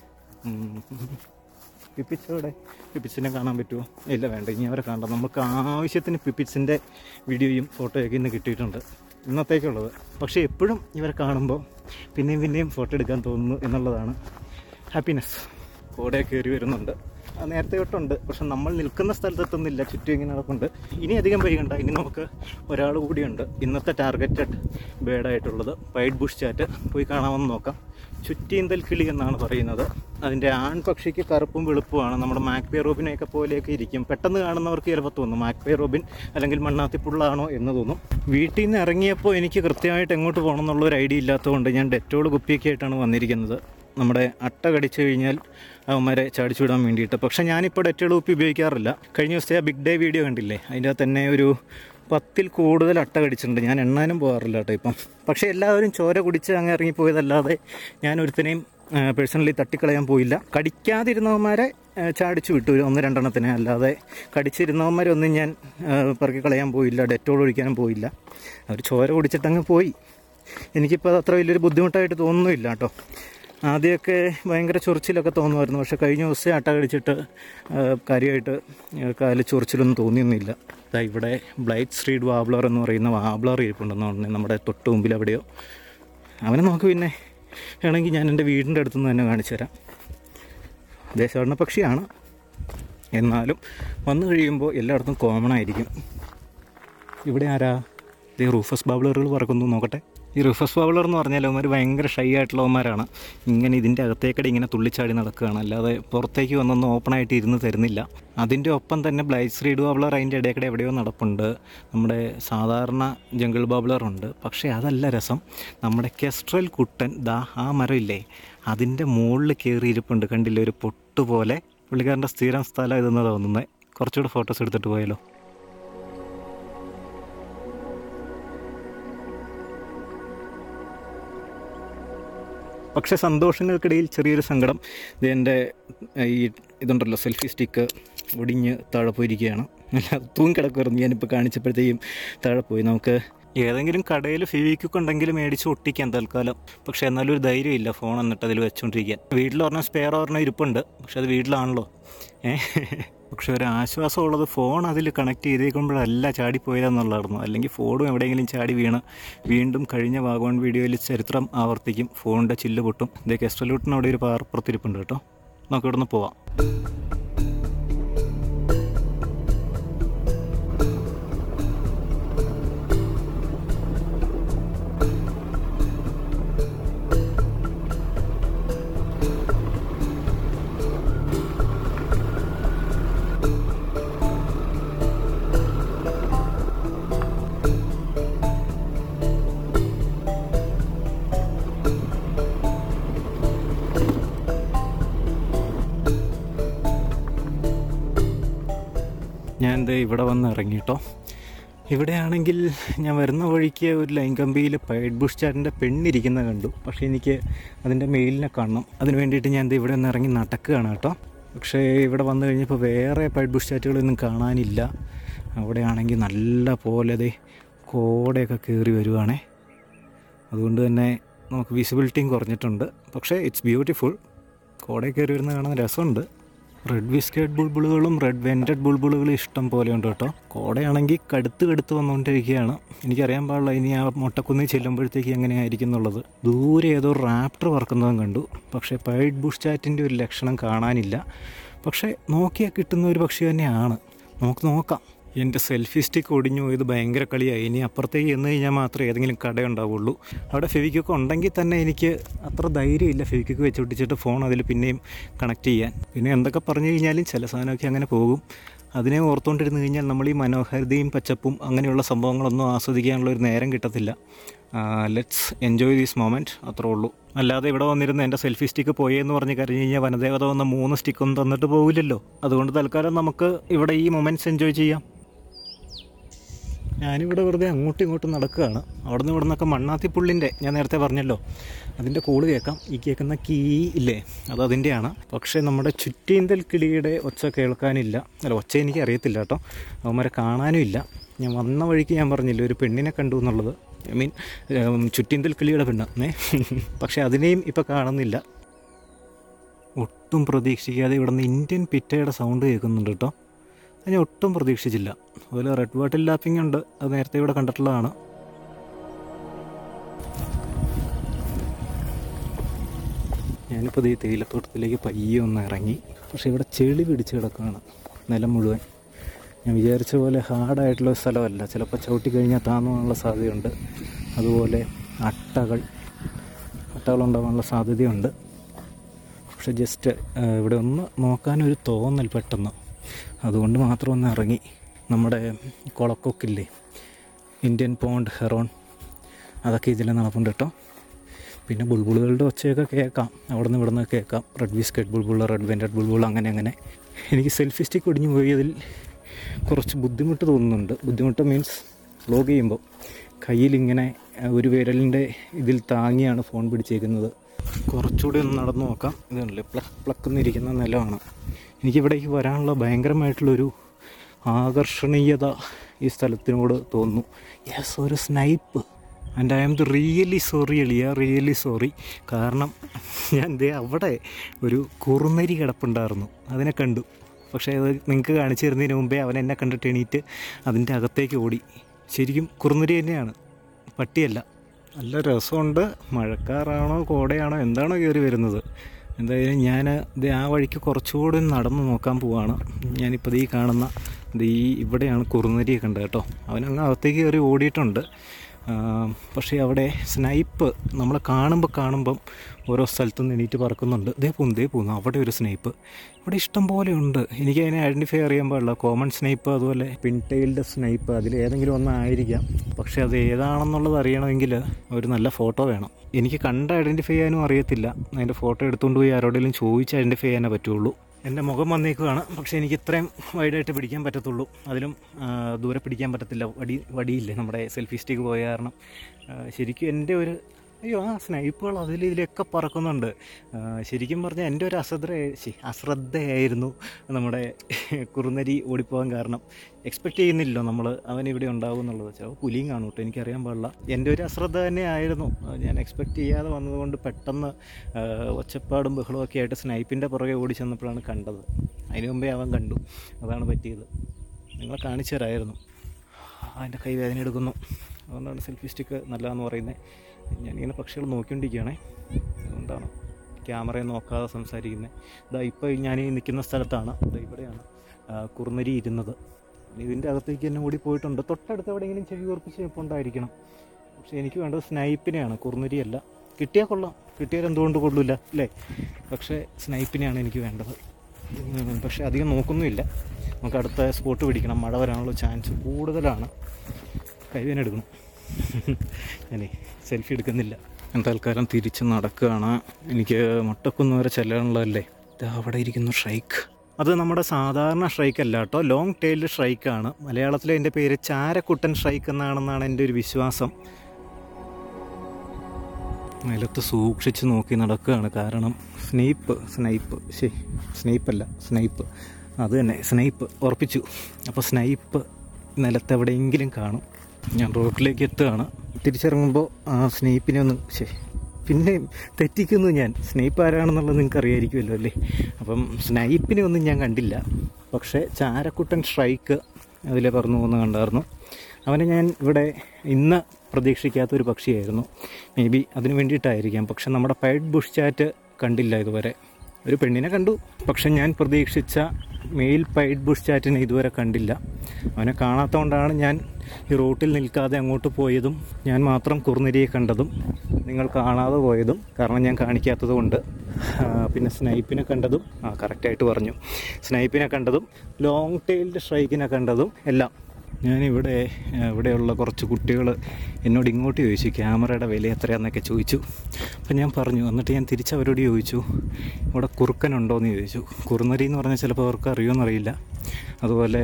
ഉം. പിപ്പിച്ചോടെ പിപ്പിച്ചിനെ കാണാൻ പറ്റുമോ ഇല്ല വേണ്ട ഇനി അവരെ കാണണ്ട നമുക്ക് ആവശ്യത്തിന് പിപ്പിച്ചിൻ്റെ വീഡിയോയും ഫോട്ടോയൊക്കെ ഇന്ന് കിട്ടിയിട്ടുണ്ട് ഇന്നത്തേക്കുള്ളത് പക്ഷേ എപ്പോഴും ഇവരെ കാണുമ്പോൾ പിന്നെയും പിന്നെയും ഫോട്ടോ എടുക്കാൻ തോന്നുന്നു എന്നുള്ളതാണ് ഹാപ്പിനെസ് കൂടെ കയറി വരുന്നുണ്ട് ആ, നേരത്തെ തൊട്ടുണ്ട് പക്ഷെ നമ്മൾ നിൽക്കുന്ന സ്ഥലത്തെത്തുന്നില്ല ചുറ്റും ഇങ്ങനെ നടക്കുന്നുണ്ട് ഇനി അധികം വൈകണ്ട ഇനി നമുക്ക് ഒരാൾ കൂടിയുണ്ട് ഇന്നത്തെ ടാർഗറ്റഡ് ബേഡായിട്ടുള്ളത് വൈറ്റ് ബുഷ് ചാറ്റ് പോയി കാണാമെന്ന് നോക്കാം ചുറ്റീന്തൽ കിളി എന്നാണ് പറയുന്നത് അതിൻ്റെ ആൺപക്ഷിക്ക് കറുപ്പും വെളുപ്പുമാണ് നമ്മുടെ മാക്പേ റോബിനെയൊക്കെ പോലെയൊക്കെ ഇരിക്കും പെട്ടെന്ന് കാണുന്നവർക്ക് ചിലപ്പോൾ തോന്നും മാക്പേ റോബിൻ അല്ലെങ്കിൽ മണ്ണാത്തിപ്പുള്ളാണോ എന്ന് തോന്നും വീട്ടിൽ നിന്ന് ഇറങ്ങിയപ്പോൾ എനിക്ക് കൃത്യമായിട്ട് എങ്ങോട്ട് പോകണം എന്നുള്ള ഒരു ഐഡിയ ഇല്ലാത്തതുകൊണ്ട് ഞാൻ ഡെറ്റോൾ കുപ്പിയൊക്കെ ആയിട്ടാണ് വന്നിരിക്കുന്നത് നമ്മുടെ അട്ട കടിച്ചു കഴിഞ്ഞാൽ അവന്മാരെ ചാടിച്ചു വിടാൻ വേണ്ടിയിട്ട് പക്ഷേ ഞാനിപ്പോൾ ഡെറ്റോൾ കുപ്പി ഉപയോഗിക്കാറില്ല കഴിഞ്ഞ ദിവസത്തെ ആ ബിഗ് ഡേ വീഡിയോ കണ്ടില്ലേ അതിൻ്റെ അകത്ത് തന്നെ ഒരു പത്തിൽ കൂടുതൽ അട്ട കടിച്ചിട്ടുണ്ട് ഞാൻ എണ്ണാനും പോകാറില്ല കേട്ടോ ഇപ്പം പക്ഷേ എല്ലാവരും ചോര കുടിച്ച് അങ്ങ് ഇറങ്ങിപ്പോയതല്ലാതെ ഞാൻ ഒരുത്തനെയും പേഴ്സണലി തട്ടിക്കളയാൻ പോയില്ല കടിക്കാതിരുന്നവന്മാരെ ആ, ചാടിച്ചു വിട്ടു ഒരു ഒന്ന് രണ്ടെണ്ണത്തിനെ അല്ലാതെ കടിച്ചിരുന്നവന്മാരെ ഒന്നും ഞാൻ ആ, പെറുക്കി കളയാൻ പോയില്ല ഡെറ്റോൾ ഒഴിക്കാനും പോയില്ല അവർ ചോര കുടിച്ചിട്ടങ്ങ് പോയി എനിക്കിപ്പോൾ അത് അത്ര വലിയൊരു ബുദ്ധിമുട്ടായിട്ട് തോന്നുന്നില്ല കേട്ടോ ആദ്യമൊക്കെ ഭയങ്കര ചൊറിച്ചിലൊക്കെ തോന്നുമായിരുന്നു പക്ഷേ കഴിഞ്ഞ ദിവസം അട്ട കടിച്ചിട്ട് ആ, കാര്യമായിട്ട് കാലിൽ ചൊറിച്ചിലൊന്നും തോന്നിയൊന്നുമില്ല ദാ ഇവിടെ ബ്ലൈറ്റ് സ്ട്രീറ്റ് വാബ്ലർ എന്ന് പറയുന്ന വാബ്ലർ ഇരിപ്പുണ്ടെന്ന് പറഞ്ഞു നമ്മുടെ തൊട്ട് മുമ്പിൽ എവിടെയോ അവനെ നോക്ക് പിന്നെ വേണമെങ്കിൽ ഞാൻ എൻ്റെ വീടിൻ്റെ അടുത്തുനിന്ന് തന്നെ കാണിച്ചു തരാം ദേശവർണ്ണ പക്ഷിയാണ് എന്നാലും വന്നു കഴിയുമ്പോൾ എല്ലായിടത്തും കോമൺ ആയിരിക്കും ഇവിടെ ആരാ ഈ റൂഫസ് ബാബ്ലറുകൾ പറക്കുന്നു നോക്കട്ടെ ഈ റൂഫസ് ബാബ്ലർ എന്ന് പറഞ്ഞാൽ അവന്മാർ ഭയങ്കര ഷൈ ആയിട്ടുള്ളവന്മാരാണ് ഇങ്ങനെ ഇതിൻ്റെ അകത്തേക്കടി ഇങ്ങനെ തുള്ളിച്ചാടി നടക്കുകയാണ് അല്ലാതെ പുറത്തേക്ക് വന്നൊന്നും ഓപ്പണായിട്ട് ഇരുന്ന് തരുന്നില്ല അതിൻ്റെ ഒപ്പം തന്നെ ബ്ലൈസ് റീഡ് ബാബ്ലർ അതിൻ്റെ ഇടയ്ക്കിടെ എവിടെയോ നടപ്പുണ്ട് നമ്മുടെ സാധാരണ ജംഗിൾ ബാബ്ലർ ഉണ്ട് പക്ഷേ അതല്ല രസം നമ്മുടെ കെസ്ട്രൽ കുട്ടൻ ദാ ആ മരം ഇല്ലേ അതിൻ്റെ മുകളിൽ കയറി ഇരിപ്പുണ്ട് കണ്ടില്ലേ ഒരു പൊട്ട് പോലെ പുള്ളിക്കാരൻ്റെ സ്ഥിരം സ്ഥലം ഇതെന്ന് തോന്നുന്നത് കുറച്ചുകൂടെ ഫോട്ടോസ് എടുത്തിട്ട് പോയാലോ പക്ഷേ സന്തോഷങ്ങൾക്കിടയിൽ ചെറിയൊരു സങ്കടം ഇത് എൻ്റെ ഈ ഇതുണ്ടല്ലോ സെൽഫി സ്റ്റിക്ക് ഒടിഞ്ഞ് താഴെ പോയിരിക്കുകയാണ് അല്ല തൂങ്ങിക്കിടക്കുമായിരുന്നു ഞാനിപ്പോൾ കാണിച്ചപ്പോഴത്തേക്കും താഴെ പോയി നമുക്ക് ഏതെങ്കിലും കടയിൽ ഫെവിക്വിക്ക് ഉണ്ടെങ്കിൽ മേടിച്ച് ഒട്ടിക്കാം തൽക്കാലം പക്ഷേ എന്നാലും ഒരു ധൈര്യമില്ല ഫോൺ എന്നിട്ട് അതിൽ വെച്ചുകൊണ്ടിരിക്കാൻ വീട്ടിൽ പറഞ്ഞാൽ സ്പെയർ പറഞ്ഞാൽ ഇരിപ്പുണ്ട് പക്ഷെ അത് വീട്ടിലാണല്ലോ ഏഹ് പക്ഷെ ഒരു ആശ്വാസമുള്ളത് ഫോൺ അതിൽ കണക്ട് ചെയ്തേക്കുമ്പോഴല്ല ചാടിപ്പോയതെന്നുള്ളതായിരുന്നു അല്ലെങ്കിൽ ഫോണും എവിടെയെങ്കിലും ചാടി വീണ് വീണ്ടും കഴിഞ്ഞ വാഗോൺ വീഡിയോയിൽ ചരിത്രം ആവർത്തിക്കും ഫോണിൻ്റെ ചില്ല് പൊട്ടും ഇതേ കെസ്റ്റലൂട്ടിന് അവിടെ ഒരു പാർപ്പുറത്തിരിപ്പുണ്ട് കേട്ടോ നമുക്ക് ഇവിടെ നിന്ന് പോവാം ഞാൻ ദേ ഇവിടെ വന്ന് ഇറങ്ങിട്ടോ ഇവിടെയാണെങ്കിൽ ഞാൻ വരുന്ന വഴിക്ക് ഒരു ലൈൻ കമ്പിയിൽ പൈഡ് ബുഷ് ചാറ്റിൻ്റെ പെണ്ണിരിക്കുന്ന കണ്ടു പക്ഷേ എനിക്ക് അതിൻ്റെ മെയിലിനെ കാണണം അതിന് വേണ്ടിയിട്ട് ഞാൻ ദേ ഇവിടെ ഒന്ന് ഇറങ്ങി നടക്കുകയാണ് കേട്ടോ പക്ഷേ ഇവിടെ വന്നു കഴിഞ്ഞപ്പോൾ വേറെ പൈഡ് ബുഷ് ചാറ്റുകളൊന്നും കാണാനില്ല അവിടെയാണെങ്കിൽ നല്ല പോലെ ദേ കോടയൊക്കെ കയറി വരുവാണേ അതുകൊണ്ട് തന്നെ നമുക്ക് വിസിബിലിറ്റിയും കുറഞ്ഞിട്ടുണ്ട് പക്ഷേ ഇറ്റ്സ് ബ്യൂട്ടിഫുൾ കോടയിൽ കയറി വരുന്ന കാണാൻ രസമുണ്ട് റെഡ് വിസ്കേറ്റ് ബുൾബുളുകളും റെഡ് വെൻറ്റഡ് ബുൾബുളുകളും ഇഷ്ടം പോലെ ഉണ്ട് കേട്ടോ കോടയാണെങ്കിൽ കടുത്ത് കടുത്ത് വന്നുകൊണ്ടിരിക്കുകയാണ് എനിക്കറിയാൻ പാടില്ല ഇനി ആ മുട്ടക്കുന്നിൽ ചെല്ലുമ്പോഴത്തേക്ക് എങ്ങനെയായിരിക്കും എന്നുള്ളത് ദൂരെ ഏതോ റാപ്റ്റർ പറക്കുന്നതും കണ്ടു പക്ഷേ പൈഡ് ബുഷ് ചാറ്റിൻ്റെ ഒരു ലക്ഷണം കാണാനില്ല പക്ഷേ നോക്കിയാൽ കിട്ടുന്ന ഒരു പക്ഷി തന്നെയാണ് നമുക്ക് നോക്കാം എൻ്റെ സെൽഫി സ്റ്റിക്ക് ഒടിഞ്ഞു പോയത് ഭയങ്കര കളിയായി ഇനി അപ്പുറത്തേക്ക് ചെന്ന് കഴിഞ്ഞാൽ മാത്രമേ ഏതെങ്കിലും കടയുണ്ടാവുള്ളൂ അവിടെ ഫെവിക്കൊക്കെ ഉണ്ടെങ്കിൽ തന്നെ എനിക്ക് അത്ര ധൈര്യമില്ല ഫെവിക്കൊക്കെ വെച്ച് ഒട്ടിച്ചിട്ട് ഫോൺ അതിൽ പിന്നെയും കണക്ട് ചെയ്യാൻ പിന്നെ എന്തൊക്കെ പറഞ്ഞു കഴിഞ്ഞാലും ചില സാധനമൊക്കെ അങ്ങനെ പോകും അതിനെ ഓർത്തുകൊണ്ടിരുന്ന് കഴിഞ്ഞാൽ നമ്മൾ ഈ മനോഹാരിതയും പച്ചപ്പും അങ്ങനെയുള്ള സംഭവങ്ങളൊന്നും ആസ്വദിക്കാനുള്ള ഒരു നേരം കിട്ടത്തില്ല ലെറ്റ്സ് എൻജോയ് ദീസ് മൊമെൻറ്റ് അത്രേ ഉള്ളൂ അല്ലാതെ ഇവിടെ വന്നിരുന്ന് എൻ്റെ സെൽഫി സ്റ്റിക്ക് പോയെന്ന് പറഞ്ഞ് കരഞ്ഞു കഴിഞ്ഞാൽ വനദേവത വന്ന മൂന്ന് സ്റ്റിക്കൊന്നും തന്നിട്ട് പോവില്ലല്ലോ അതുകൊണ്ട് തൽക്കാലം നമുക്ക് ഇവിടെ ഈ മൊമെൻറ്റ്സ് എൻജോയ് ചെയ്യാം ഞാനിവിടെ വെറുതെ അങ്ങോട്ടും ഇങ്ങോട്ടും നടക്കുകയാണ് അവിടെ നിന്ന് ഇവിടെ നിന്നൊക്കെ മണ്ണാത്തിപ്പുള്ളിൻ്റെ ഞാൻ നേരത്തെ പറഞ്ഞല്ലോ അതിൻ്റെ കോള് കേൾക്കാം ഈ കേൾക്കുന്ന കീ ഇല്ലേ അത് അതിൻ്റെയാണ് പക്ഷേ നമ്മുടെ ചുറ്റീന്തൽ കിളിയുടെ ഒച്ച കേൾക്കാനില്ല അല്ല ഒച്ച എനിക്ക് അറിയത്തില്ല കേട്ടോ അവന്മാരെ കാണാനും ഇല്ല ഞാൻ വന്ന വഴിക്ക് ഞാൻ പറഞ്ഞില്ല ഒരു പെണ്ണിനെ കണ്ടു എന്നുള്ളത് ഐ മീൻ ചുറ്റീന്തൽ കിളിയുടെ പെണ്ണ് ഏ പക്ഷേ അതിനെയും ഇപ്പോൾ കാണുന്നില്ല ഒട്ടും പ്രതീക്ഷിക്കാതെ ഇവിടെ നിന്ന് ഇന്ത്യൻ പിറ്റയുടെ സൗണ്ട് കേൾക്കുന്നുണ്ട് കേട്ടോ അത് ഞാൻ ഒട്ടും പ്രതീക്ഷിച്ചില്ല അതുപോലെ റെഡ് വാട്ടിൽ ലാപ്പിംഗ് ഉണ്ട് അത് നേരത്തെ ഇവിടെ കണ്ടിട്ടുള്ളതാണ് ഞാനിപ്പോൾ ഈ തേയിലത്തോട്ടത്തിലേക്ക് പയ്യെ ഒന്ന് ഇറങ്ങി പക്ഷേ ഇവിടെ ചെളി പിടിച്ച് കിടക്കുകയാണ് നിലം മുഴുവൻ ഞാൻ വിചാരിച്ച പോലെ ഹാർഡായിട്ടുള്ള ഒരു സ്ഥലമല്ല ചിലപ്പോൾ ചവിട്ടി കഴിഞ്ഞാൽ താന്നുവാനുള്ള സാധ്യതയുണ്ട് അതുപോലെ അട്ടകൾ അട്ടകളുണ്ടാകാനുള്ള സാധ്യതയുണ്ട് പക്ഷെ ജസ്റ്റ് ഇവിടെ ഒന്ന് നോക്കാനൊരു തോന്നൽ പെട്ടെന്ന് അതുകൊണ്ട് മാത്രം ഒന്ന് ഇറങ്ങി നമ്മുടെ കുളക്കൊക്കില്ലേ ഇന്ത്യൻ പോണ്ട് ഹെറോൺ അതൊക്കെ ഇതിൽ നടപ്പുണ്ട് കേട്ടോ പിന്നെ ബുൾബുളുകളുടെ ഒച്ചയൊക്കെ കേൾക്കാം അവിടെ നിന്ന് ഇവിടെ നിന്ന് കേൾക്കാം red whiskered bulbul red vented bulbul അങ്ങനെ അങ്ങനെ എനിക്ക് സെൽഫി സ്റ്റിക്ക് ഒടിഞ്ഞു പോയതിൽ കുറച്ച് ബുദ്ധിമുട്ട് തോന്നുന്നുണ്ട് ബുദ്ധിമുട്ട് മീൻസ് വ്ലോഗ് ചെയ്യുമ്പോൾ കയ്യിലിങ്ങനെ ഒരു വിരലിൻ്റെ ഇതിൽ താങ്ങിയാണ് ഫോൺ പിടിച്ചേക്കുന്നത് കുറച്ചുകൂടി ഒന്ന് നടന്നു നോക്കാം ഇതല്ലേ പ്ലക്ക് പ്ലക്കുന്നിരിക്കുന്ന നിലമാണ് എനിക്കിവിടേക്ക് വരാനുള്ള ഭയങ്കരമായിട്ടുള്ളൊരു ആകർഷണീയത ഈ സ്ഥലത്തിനോട് തോന്നുന്നു യെസ് ഒരു snipe and I am the really sorry എളിയ റിയലി സോറി കാരണം ഞാൻ ദേ അവിടെ ഒരു കുറുനരി കിടപ്പുണ്ടായിരുന്നു അതിനെ കണ്ടു പക്ഷേ അത് നിങ്ങൾക്ക് കാണിച്ചു തരുന്നതിന് മുമ്പേ അവൻ എന്നെ കണ്ടിട്ട് എണീറ്റ് അതിൻ്റെ അകത്തേക്ക് ഓടി ശരിക്കും കുറുനരി തന്നെയാണ് പട്ടിയല്ല നല്ല രസമുണ്ട് മഴക്കാറാണോ കോടയാണോ എന്താണോ കയറി വരുന്നത് എന്തായാലും ഞാൻ ഇത് ആ വഴിക്ക് കുറച്ചുകൂടി നടന്ന് നോക്കാൻ പോവാണ് ഞാനിപ്പോൾ ഈ കാണുന്ന ഇത് ഈ ഇവിടെയാണ് കുറുനരിയെ കണ്ടത് കേട്ടോ അവനങ്ങ് അകത്തേക്ക് കയറി ഓടിയിട്ടുണ്ട് ആ, പക്ഷേ അവിടെ സ്നൈപ്പ് നമ്മളെ കാണുമ്പോൾ കാണുമ്പം ഓരോ സ്ഥലത്തു നിന്ന് എണീറ്റ് പറക്കുന്നുണ്ട് ദേ പോകുന്നു ദേ പോകുന്നു അവിടെ ഒരു സ്നൈപ്പ് ഇവിടെ ഇഷ്ടം പോലെ ഉണ്ട് എനിക്ക് അതിനെ ഐഡൻറ്റിഫൈ അറിയാൻ പാടില്ല കോമൺ സ്നൈപ്പ് അതുപോലെ പിൻടെയിൽഡ് സ്നൈപ്പ് അതിൽ ഏതെങ്കിലും ഒന്നായിരിക്കാം പക്ഷേ അത് ഏതാണെന്നുള്ളത് അറിയണമെങ്കിൽ ഒരു നല്ല ഫോട്ടോ വേണം എനിക്ക് കണ്ട് ഐഡൻറ്റിഫൈ ചെയ്യാനും അറിയത്തില്ല അതിൻ്റെ ഫോട്ടോ എടുത്തുകൊണ്ട് പോയി ആരോടെങ്കിലും ചോദിച്ച് ഐഡൻറ്റിഫൈ ചെയ്യാനേ പറ്റുള്ളൂ എൻ്റെ മുഖം വന്നേക്കുവാണ് പക്ഷേ എനിക്ക് ഇത്രയും വൈഡായിട്ട് പിടിക്കാൻ പറ്റത്തുള്ളൂ അതിലും ആ, ദൂരെ പിടിക്കാൻ പറ്റത്തില്ല വടി വടിയില്ലേ നമ്മുടെ സെൽഫി സ്റ്റിക്ക് പോയ കാരണം ആ, ശരിക്കും എൻ്റെ ഒരു അയ്യോ ആ സ്നൈപ്പുകൾ അതിൽ ഇതിലൊക്കെ പറക്കുന്നുണ്ട് ആ, ശരിക്കും പറഞ്ഞാൽ എൻ്റെ ഒരു അശ്രദ്ധ ശ്ശി, അശ്രദ്ധയായിരുന്നു നമ്മുടെ കുറുനരി ഓടിപ്പോകാൻ കാരണം എക്സ്പെക്റ്റ് ചെയ്യുന്നില്ലല്ലോ നമ്മൾ അവൻ ഇവിടെ ഉണ്ടാവും എന്നുള്ളത് വെച്ചാൽ പുലിയും കാണും കേട്ടോ എനിക്കറിയാൻ പാടില്ല എൻ്റെ ഒരു അശ്രദ്ധ തന്നെ ആയിരുന്നു അത് ഞാൻ എക്സ്പെക്റ്റ് ചെയ്യാതെ വന്നതുകൊണ്ട് പെട്ടെന്ന് ആ, ഒച്ചപ്പാടും ബഹളവും ഒക്കെ ആയിട്ട് സ്നൈപ്പിൻ്റെ പുറകെ ഓടി ചെന്നപ്പോഴാണ് കണ്ടത് അതിന് മുമ്പേ അവൻ കണ്ടു അതാണ് പറ്റിയത് നിങ്ങളെ കാണിച്ചു തരായിരുന്നു എൻ്റെ കൈ വേദന എടുക്കുന്നു അതുകൊണ്ടാണ് സെൽഫി സ്റ്റിക്ക് നല്ലതെന്ന് പറയുന്നത് ഞാനിങ്ങനെ പക്ഷികൾ നോക്കിക്കൊണ്ടിരിക്കുകയാണേ അതുകൊണ്ടാണ് ക്യാമറയെ നോക്കാതെ സംസാരിക്കുന്നത് ഇതാ ഇപ്പോൾ ഞാൻ ഈ നിൽക്കുന്ന സ്ഥലത്താണ് ഇതാ ഇവിടെയാണ് ആ, കുറുനരി ഇരുന്നത് ഇതിൻ്റെ അകത്തേക്ക് തന്നെ ഓടി പോയിട്ടുണ്ട് തൊട്ടടുത്ത് എവിടെയെങ്കിലും ചെവി ഉറപ്പിച്ച് നിൽപ്പുണ്ടായിരിക്കണം പക്ഷേ എനിക്ക് വേണ്ടത് സ്നൈപ്പിനെയാണ് കുറുനരിയല്ല കിട്ടിയാൽ കൊള്ളാം കിട്ടിയാൽ എന്തുകൊണ്ട് കൊള്ളില്ല അല്ലേ പക്ഷേ സ്നൈപ്പിനെയാണ് എനിക്ക് വേണ്ടത് ഉം, പക്ഷേ അധികം നോക്കുന്നുമില്ല നമുക്ക് അടുത്ത സ്പോട്ട് പിടിക്കണം മഴ വരാനുള്ള ചാൻസ് കൂടുതലാണ് കൈവേന എടുക്കണം ഞാനേ സെൽഫി എടുക്കുന്നില്ല ഞാൻ തൽക്കാലം തിരിച്ച് നടക്കുകയാണ് എനിക്ക് മുട്ടക്കുന്ന് വരെ ചെല്ലാനുള്ളതല്ലേ ഇതാ അവിടെ ഇരിക്കുന്നു ഷൈക്ക് അത് നമ്മുടെ സാധാരണ ഷ്രൈക്ക് അല്ല കേട്ടോ ലോങ് ടെയിൽഡ് ഷ്രൈക്കാണ് മലയാളത്തിൽ എൻ്റെ പേര് ചാരക്കുട്ടൻ ഷ്രൈക്ക് എന്നാണെന്നാണ് എൻ്റെ ഒരു വിശ്വാസം നിലത്ത് സൂക്ഷിച്ച് നോക്കി നടക്കുകയാണ് കാരണം സ്നേപ്പ് സ്നൈപ്പ് ശരി സ്നേപ്പല്ല സ്നൈപ്പ് അത് തന്നെ സ്നൈപ്പ് ഉറപ്പിച്ചു അപ്പോൾ സ്നൈപ്പ് നിലത്ത് എവിടെയെങ്കിലും കാണും ഞാൻ റോഡിലേക്ക് എത്തുകയാണ് തിരിച്ചിറങ്ങുമ്പോൾ ആ സ്നേപ്പിനെ ഒന്ന് ശരി പിന്നെയും തെറ്റിക്കുന്നു ഞാൻ സ്നേപ്പ് ആരാണെന്നുള്ളത് നിങ്ങൾക്ക് അറിയായിരിക്കുമല്ലോ അല്ലേ അപ്പം സ്നൈപ്പിനെ ഒന്നും ഞാൻ കണ്ടില്ല പക്ഷേ ചാരക്കുട്ടൻ സ്ട്രൈക്ക് അതിലെ പറന്നു പോകുന്ന കണ്ടായിരുന്നു അവനെ ഞാൻ ഇവിടെ ഇന്ന് പ്രതീക്ഷിക്കാത്ത ഒരു പക്ഷിയായിരുന്നു മേ ബി അതിന് വേണ്ടിയിട്ടായിരിക്കാം പക്ഷെ നമ്മുടെ പൈഡ് ബുഷ് ചാറ്റ് കണ്ടില്ല ഇതുവരെ ഒരു പെണ്ണിനെ കണ്ടു പക്ഷെ ഞാൻ പ്രതീക്ഷിച്ച മെയിൽ പൈഡ് ബുഷ് ചാറ്റിനെ ഇതുവരെ കണ്ടില്ല അവനെ കാണാത്തതുകൊണ്ടാണ് ഞാൻ ഈ റൂട്ടിൽ നിൽക്കാതെ അങ്ങോട്ട് പോയതും ഞാൻ മാത്രം കുറുനരിയെ കണ്ടതും നിങ്ങൾ കാണാതെ പോയതും കാരണം ഞാൻ കാണിക്കാത്തത് കൊണ്ട് പിന്നെ സ്നൈപ്പിനെ കണ്ടതും ആ കറക്റ്റായിട്ട് പറഞ്ഞു സ്നൈപ്പിനെ കണ്ടതും ലോങ് ടെയിൽഡ് സ്ട്രൈക്കിനെ കണ്ടതും എല്ലാം ഞാനിവിടെ ആ, ഇവിടെയുള്ള കുറച്ച് കുട്ടികൾ എന്നോട് ഇങ്ങോട്ട് ചോദിച്ചു ക്യാമറയുടെ വില എത്രയാണെന്നൊക്കെ ചോദിച്ചു അപ്പം ഞാൻ പറഞ്ഞു എന്നിട്ട് ഞാൻ തിരിച്ചവരോട് ചോദിച്ചു ഇവിടെ കുറുക്കനുണ്ടോയെന്ന് ചോദിച്ചു കുറുനരി എന്ന് പറഞ്ഞാൽ ചിലപ്പോൾ അവർക്ക് അറിയുമെന്നറിയില്ല അതുപോലെ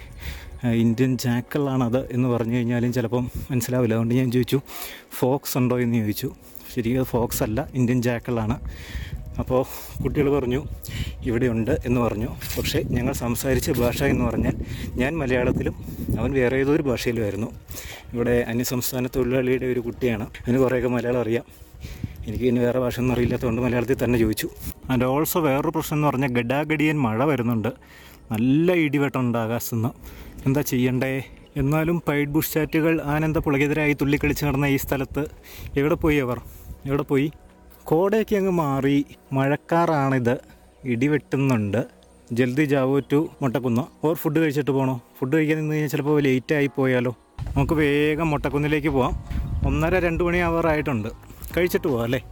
ആ, ഇന്ത്യൻ ജാക്കളാണത് എന്ന് പറഞ്ഞു കഴിഞ്ഞാലും ചിലപ്പം മനസ്സിലാവില്ല അതുകൊണ്ട് ഞാൻ ചോദിച്ചു ഫോക്സ് ഉണ്ടോ എന്ന് ചോദിച്ചു ശരിക്കും അത് ഫോക്സ് അല്ല ഇന്ത്യൻ ജാക്കളാണ് അപ്പോൾ കുട്ടികൾ പറഞ്ഞു ഇവിടെയുണ്ട് എന്ന് പറഞ്ഞു പക്ഷേ ഞങ്ങൾ സംസാരിച്ച ഭാഷ എന്ന് പറഞ്ഞാൽ ഞാൻ മലയാളത്തിലും അവൻ വേറെ ഏതോ ഒരു ഭാഷയിലുമായിരുന്നു ഇവിടെ അന്യസംസ്ഥാന തൊഴിലാളിയുടെ ഒരു കുട്ടിയാണ് അതിന് കുറേയൊക്കെ മലയാളം അറിയാം എനിക്ക് ഇനി വേറെ ഭാഷ ഒന്നും അറിയില്ലാത്തതുകൊണ്ട് മലയാളത്തിൽ തന്നെ ചോദിച്ചു ആൻഡ് ഓൾസോ വേറൊരു പ്രശ്നം എന്ന് പറഞ്ഞാൽ ഗഡാഗഡിയൻ മഴ വരുന്നുണ്ട് നല്ല ഇടിവെട്ടമുണ്ട് ആകാശത്തുനിന്ന് എന്താ ചെയ്യണ്ടേ എന്നാലും പൈഡ് ബുഷ് ചാറ്റുകൾ ആനന്ദ പുളകിതരായി തുള്ളിക്കളിച്ച് നടന്ന ഈ സ്ഥലത്ത് എവിടെ പോയി അവർ എവിടെ പോയി കോടയൊക്കെ അങ്ങ് മാറി മഴക്കാറാണിത് ഇടിവെട്ടുന്നുണ്ട് ജൽദി ജാവോ ടു മുട്ടക്കുന്ന് ഓർ ഫുഡ് കഴിച്ചിട്ട് പോകണോ ഫുഡ് കഴിക്കാൻ നിന്ന് കഴിഞ്ഞാൽ ചിലപ്പോൾ ലേറ്റ് ആയി പോയാലോ നമുക്ക് വേഗം മുട്ടക്കുന്നിലേക്ക് പോവാം ഒന്നര രണ്ട് മണി ആവാറായിട്ടുണ്ട് കഴിച്ചിട്ട് പോവാം അല്ലേ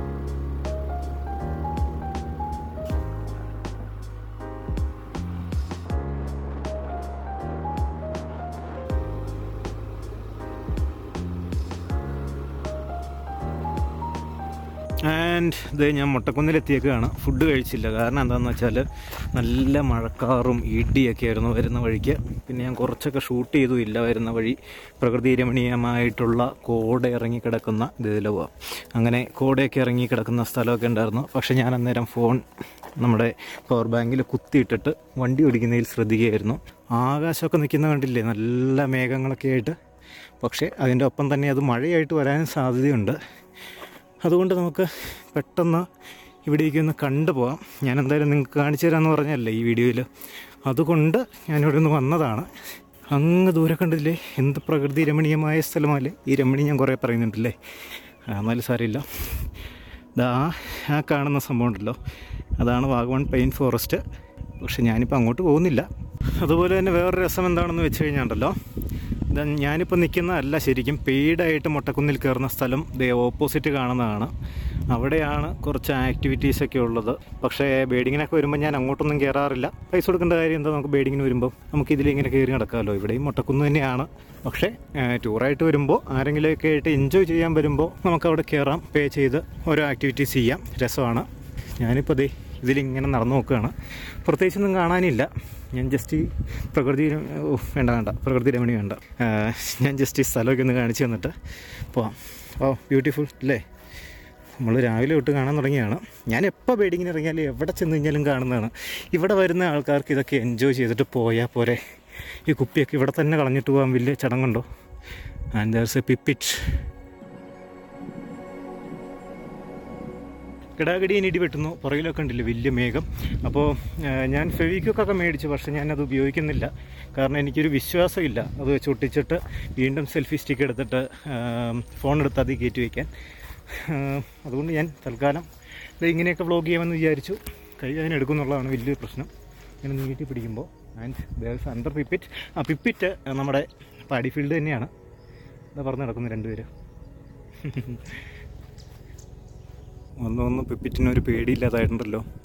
ആൻഡ് ഇത് ഞാൻ മുട്ടക്കുന്നിലെത്തിയേക്കാണ് ഫുഡ് കഴിച്ചില്ല കാരണം എന്താണെന്ന് വെച്ചാൽ നല്ല മഴക്കാറും ഇടിയൊക്കെ ആയിരുന്നു വരുന്ന വഴിക്ക് പിന്നെ ഞാൻ കുറച്ചൊക്കെ ഷൂട്ട് ചെയ്തു ഇല്ല വരുന്ന വഴി പ്രകൃതി രമണീയമായിട്ടുള്ള കോട ഇറങ്ങി കിടക്കുന്ന ഇതിൽ പോവാം അങ്ങനെ കോടയൊക്കെ ഇറങ്ങി കിടക്കുന്ന സ്ഥലമൊക്കെ ഉണ്ടായിരുന്നു പക്ഷേ ഞാൻ അന്നേരം ഫോൺ നമ്മുടെ പവർ ബാങ്കിൽ കുത്തിയിട്ടിട്ട് വണ്ടി ഓടിക്കുന്നതിൽ ശ്രദ്ധിക്കുകയായിരുന്നു ആകാശമൊക്കെ നിൽക്കുന്ന കണ്ടില്ലേ നല്ല മേഘങ്ങളൊക്കെ ആയിട്ട് പക്ഷേ അതിൻ്റെ ഒപ്പം തന്നെ അത് മഴയായിട്ട് വരാൻ സാധ്യതയുണ്ട് അതുകൊണ്ട് നമുക്ക് പെട്ടെന്ന് ഇവിടേക്ക് ഒന്ന് കണ്ടുപോകാം ഞാൻ എന്തായാലും നിങ്ങൾക്ക് കാണിച്ചു തരാമെന്ന് പറഞ്ഞല്ലേ ഈ വീഡിയോയിൽ അതുകൊണ്ട് ഞാനിവിടെ നിന്ന് വന്നതാണ് അങ്ങ് ദൂരെ കണ്ടില്ലേ എന്ത് പ്രകൃതി രമണീയമായ സ്ഥലമല്ലേ ഈ രമണി ഞാൻ കുറേ പറയുന്നുണ്ടല്ലേ ആ, എന്നാലും സാരമില്ല ദാ ആ കാണുന്ന സംഭവം ഉണ്ടല്ലോ അതാണ് വാഗമൺ പെയിൻ ഫോറസ്റ്റ് പക്ഷെ ഞാനിപ്പോൾ അങ്ങോട്ട് പോകുന്നില്ല അതുപോലെ തന്നെ വേറൊരു രസം എന്താണെന്ന് വെച്ച് കഴിഞ്ഞാൽ ഉണ്ടല്ലോ ഇതാ ഞാനിപ്പോൾ നിൽക്കുന്നതല്ല ശരിക്കും പെയ്ഡായിട്ട് മുട്ടക്കുന്നിൽ കയറുന്ന സ്ഥലം ദേ ഓപ്പോസിറ്റ് കാണുന്നതാണ് അവിടെയാണ് കുറച്ച് ആക്ടിവിറ്റീസൊക്കെ ഉള്ളത് പക്ഷേ ബേഡിങ്ങിനൊക്കെ വരുമ്പോൾ ഞാൻ അങ്ങോട്ടൊന്നും കയറാറില്ല പൈസ കൊടുക്കേണ്ട കാര്യം എന്താ നമുക്ക് ബേഡിങ്ങിന് വരുമ്പോൾ നമുക്ക് ഇതിലിങ്ങനെ കയറി നടക്കാമല്ലോ ഇവിടെയും മുട്ടക്കുന്ന് തന്നെയാണ് പക്ഷേ ഏഹ്, ടൂറായിട്ട് വരുമ്പോൾ ആരെങ്കിലുമൊക്കെ ആയിട്ട് എൻജോയ് ചെയ്യാൻ വരുമ്പോൾ നമുക്ക് അവിടെ കയറാം പേ ചെയ്ത് ഓരോ ആക്ടിവിറ്റീസ് ചെയ്യാം രസമാണ് ഞാനിപ്പോൾ ദേ ഇതിലിങ്ങനെ നടന്നു നോക്കുകയാണ് പ്രത്യേകിച്ചൊന്നും കാണാനില്ല ഞാൻ ജസ്റ്റ് ഈ പ്രകൃതി ര- ഓ വേണ്ട വേണ്ട പ്രകൃതി രമണി വേണ്ട ആ, ഞാൻ ജസ്റ്റ് ഈ സ്ഥലമൊക്കെ ഒന്ന് കാണിച്ചു തന്നിട്ട് പോവാം ഓ ബ്യൂട്ടിഫുൾ അല്ലേ നമ്മൾ രാവിലെ തൊട്ട് കാണാൻ തുടങ്ങിയാണ് ഞാൻ എപ്പോൾ ബേഡിങ്ങിന് ഇറങ്ങിയാലും എവിടെ ചെന്ന് കഴിഞ്ഞാലും കാണുന്നതാണ് ഇവിടെ വരുന്ന ആൾക്കാർക്ക് ഇതൊക്കെ എൻജോയ് ചെയ്തിട്ട് പോയാൽ പോരെ ഈ കുപ്പിയൊക്കെ ഇവിടെ തന്നെ കളഞ്ഞിട്ട് പോകാൻ വലിയ ചടങ്ങുണ്ടോ ആൻഡ് ദർസ് എ പിപ്പിറ്റ് കിടാകിടിയൻ ഇടി വെട്ടുന്നു പുറകിലൊക്കെ ഉണ്ടല്ലോ വലിയ മേഘം അപ്പോൾ ഞാൻ ഫെവിക്കൊക്കെ മേടിച്ചു പക്ഷേ ഞാനത് ഉപയോഗിക്കുന്നില്ല കാരണം എനിക്കൊരു വിശ്വാസമില്ല അത് വെച്ച് ഒട്ടിച്ചിട്ട് വീണ്ടും സെൽഫി സ്റ്റിക്ക് എടുത്തിട്ട് ഫോൺ എടുത്ത് അതിൽ കയറ്റി വയ്ക്കാൻ ആ, അതുകൊണ്ട് ഞാൻ തൽക്കാലം ഇത് ഇങ്ങനെയൊക്കെ വ്ളോഗ് ചെയ്യാമെന്ന് വിചാരിച്ചു കൈ അതിന് എടുക്കുന്നുള്ളതാണ് വലിയൊരു പ്രശ്നം ഇങ്ങനെ നീട്ടി പിടിക്കുമ്പോൾ ആൻഡ് ദേഴ്സ് അണ്ടർ പിപ്പിറ്റ് ആ പിപ്പിറ്റ് നമ്മുടെ പാടി ഫീൽഡ് തന്നെയാണ് എന്താ പറഞ്ഞു നടക്കുന്നു രണ്ടുപേര് ഒന്ന് ഒന്ന് പിപ്പിറ്റിന് ഒരു പേടിയില്ലാതായിട്ടുണ്ടല്ലോ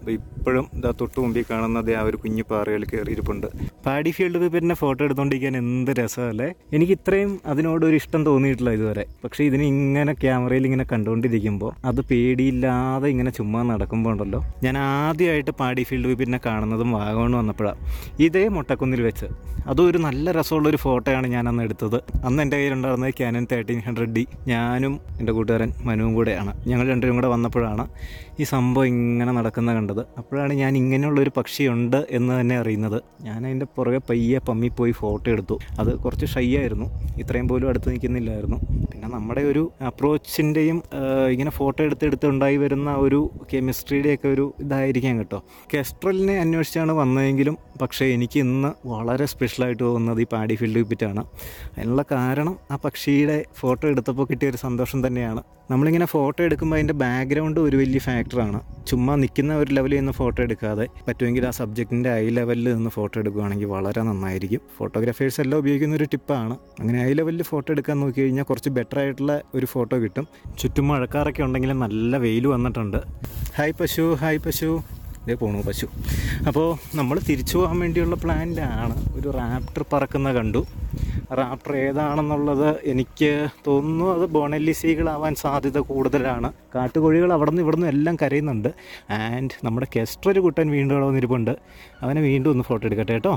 ദേ ഇപ്പോഴും ഇതാ തൊട്ട് മുമ്പിൽ കാണുന്നത് ആ ഒരു കുഞ്ഞു പാറയിൽ കയറിയിരിപ്പുണ്ട് പാടി ഫീൽഡ് വിപ്പിനെ ഫോട്ടോ എടുത്തുകൊണ്ടിരിക്കാൻ എന്ത് രസമല്ലേ എനിക്ക് ഇത്രയും അതിനോട് ഒരു ഇഷ്ടം തോന്നിയിട്ടില്ല ഇതുവരെ പക്ഷേ ഇതിന് ഇങ്ങനെ ക്യാമറയിൽ ഇങ്ങനെ കണ്ടുകൊണ്ടിരിക്കുമ്പോൾ അത് പേടിയില്ലാതെ ഇങ്ങനെ ചുമ്മാ നടക്കുമ്പോൾ ഉണ്ടല്ലോ ഞാൻ ആദ്യമായിട്ട് പാടി ഫീൽഡ് വിപ്പിനെ കാണുന്നതും വാഗമൺ വന്നപ്പോഴാണ് ഇതേ മുട്ടക്കുന്നിൽ വെച്ച് അതും ഒരു നല്ല രസമുള്ള ഒരു ഫോട്ടോയാണ് ഞാൻ അന്ന് എടുത്തത് അന്ന് എൻ്റെ കയ്യിലുണ്ടായിരുന്നത് ക്യാനൻ തേർട്ടീൻ ഹൺഡ്രഡ് ഡി ഞാനും എൻ്റെ കൂട്ടുകാരൻ മനുവും കൂടെയാണ് ഞങ്ങൾ രണ്ടുപേരും കൂടെ വന്നപ്പോഴാണ് ഈ സംഭവം ഇങ്ങനെ നടക്കുന്ന കണ്ടത് അപ്പോഴാണ് ഞാൻ ഇങ്ങനെയുള്ള ഒരു പക്ഷിയുണ്ട് എന്ന് തന്നെ അറിയുന്നത് ഞാൻ അതിൻ്റെ പുറകെ പയ്യെ പമ്മി പോയി ഫോട്ടോ എടുത്തു അത് കുറച്ച് ഷൈ ആയിരുന്നു ഇത്രയും പോലും അടുത്ത് നിൽക്കുന്നില്ലായിരുന്നു പിന്നെ നമ്മുടെ ഒരു അപ്രോച്ചിൻ്റെയും ഇങ്ങനെ ഫോട്ടോ എടുത്തെടുത്ത് ഉണ്ടായി വരുന്ന ഒരു കെമിസ്ട്രിയുടെയൊക്കെ ഒരു ഇതായിരിക്കാം കേട്ടോ കെസ്ട്രലിനെ അന്വേഷിച്ചാണ് വന്നതെങ്കിലും പക്ഷേ എനിക്ക് ഇന്ന് വളരെ സ്പെഷ്യലായിട്ട് തോന്നുന്നത് ഈ പാടി ഫീൽഡ് വിപ്പിറ്റാണ് അതിനുള്ള കാരണം ആ പക്ഷിയുടെ ഫോട്ടോ എടുത്തപ്പോൾ കിട്ടിയ ഒരു സന്തോഷം തന്നെയാണ് നമ്മളിങ്ങനെ ഫോട്ടോ എടുക്കുമ്പോൾ അതിൻ്റെ ബാക്ക്ഗ്രൗണ്ട് ഒരു വലിയ ഫാക്ടറാണ് ചുമ്മാ നിൽക്കുന്ന ഒരു ലെവലിൽ നിന്ന് ഫോട്ടോ എടുക്കാതെ പറ്റുമെങ്കിൽ ആ സബ്ജക്റ്റിൻ്റെ ഐ ലെവലിൽ നിന്ന് ഫോട്ടോ എടുക്കുകയാണെങ്കിൽ വളരെ നന്നായിരിക്കും ഫോട്ടോഗ്രാഫേഴ്സ് എല്ലാം ഉപയോഗിക്കുന്ന ഒരു ടിപ്പാണ് അങ്ങനെ ഐ ലെവലിൽ ഫോട്ടോ എടുക്കാൻ നോക്കി കഴിഞ്ഞാൽ കുറച്ച് ബെറ്റർ ആയിട്ടുള്ള ഒരു ഫോട്ടോ കിട്ടും ചുറ്റും മഴക്കാറൊക്കെ ഉണ്ടെങ്കിൽ നല്ല വെയിൽ വന്നിട്ടുണ്ട് ഹായ് പശു ഹായ് പശു ഇതേ പോണു പശു അപ്പോൾ നമ്മൾ തിരിച്ചു പോകാൻ വേണ്ടിയുള്ള പ്ലാനിലാണ് ഒരു റാപ്റ്റർ പറക്കുന്ന കണ്ടു റാപ്റ്റർ ഏതാണെന്നുള്ളത് എനിക്ക് തോന്നുന്നു അത് ബോണല്ലിസികളാവാൻ സാധ്യത കൂടുതലാണ് കാട്ടുകോഴികൾ അവിടെ നിന്ന് ഇവിടെ നിന്ന് എല്ലാം കരയുന്നുണ്ട് ആൻഡ് നമ്മുടെ കെസ്റ്റർ ഒരു കുട്ടൻ വീണ്ടും അവിടെ വന്നിരിപ്പുണ്ട് അവനെ വീണ്ടും ഒന്ന് ഫോട്ടോ എടുക്കട്ടെ കേട്ടോ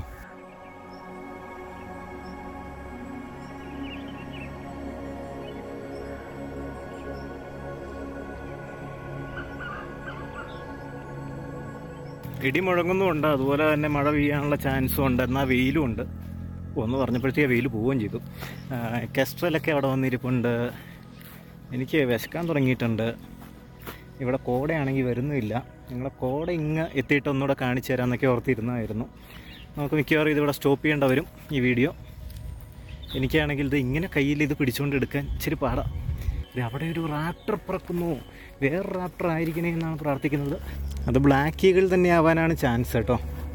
ഇടി മുഴങ്ങുന്നുമുണ്ട് അതുപോലെ തന്നെ മഴ പെയ്യാനുള്ള ചാൻസും ഉണ്ട് എന്നാൽ വെയിലും ഉണ്ട് ഒന്ന് പറഞ്ഞപ്പോഴത്തേക്ക് വെയിൽ പോവുകയും ചെയ്തു കെസ്ട്രലൊക്കെ അവിടെ വന്നിരിപ്പുണ്ട് എനിക്ക് വിശക്കാൻ തുടങ്ങിയിട്ടുണ്ട് ഇവിടെ കോടയാണെങ്കിൽ വരുന്നുമില്ല നിങ്ങളെ കോട ഇങ്ങ് എത്തിയിട്ട് ഒന്നുകൂടെ കാണിച്ചു തരാമെന്നൊക്കെ ഓർത്തിരുന്നതായിരുന്നു നമുക്ക് മിക്കവാറും ഇതിവിടെ സ്റ്റോപ്പ് ചെയ്യേണ്ട വരും ഈ വീഡിയോ എനിക്കാണെങ്കിൽ ഇത് ഇങ്ങനെ കയ്യിൽ ഇത് പിടിച്ചുകൊണ്ട് എടുക്കാൻ ഇച്ചിരി പാടാം ദേ അവിടെ ഒരു റാപ്റ്റർ പറക്കുന്നു വേറെ റാപ്റ്റർ ആയിരിക്കണേ എന്നാണ് പ്രാർത്ഥിക്കുന്നത് അത് ബ്ലാക്ക് ഈഗിൾ തന്നെ ആവാനാണ് ചാൻസ് കേട്ടോ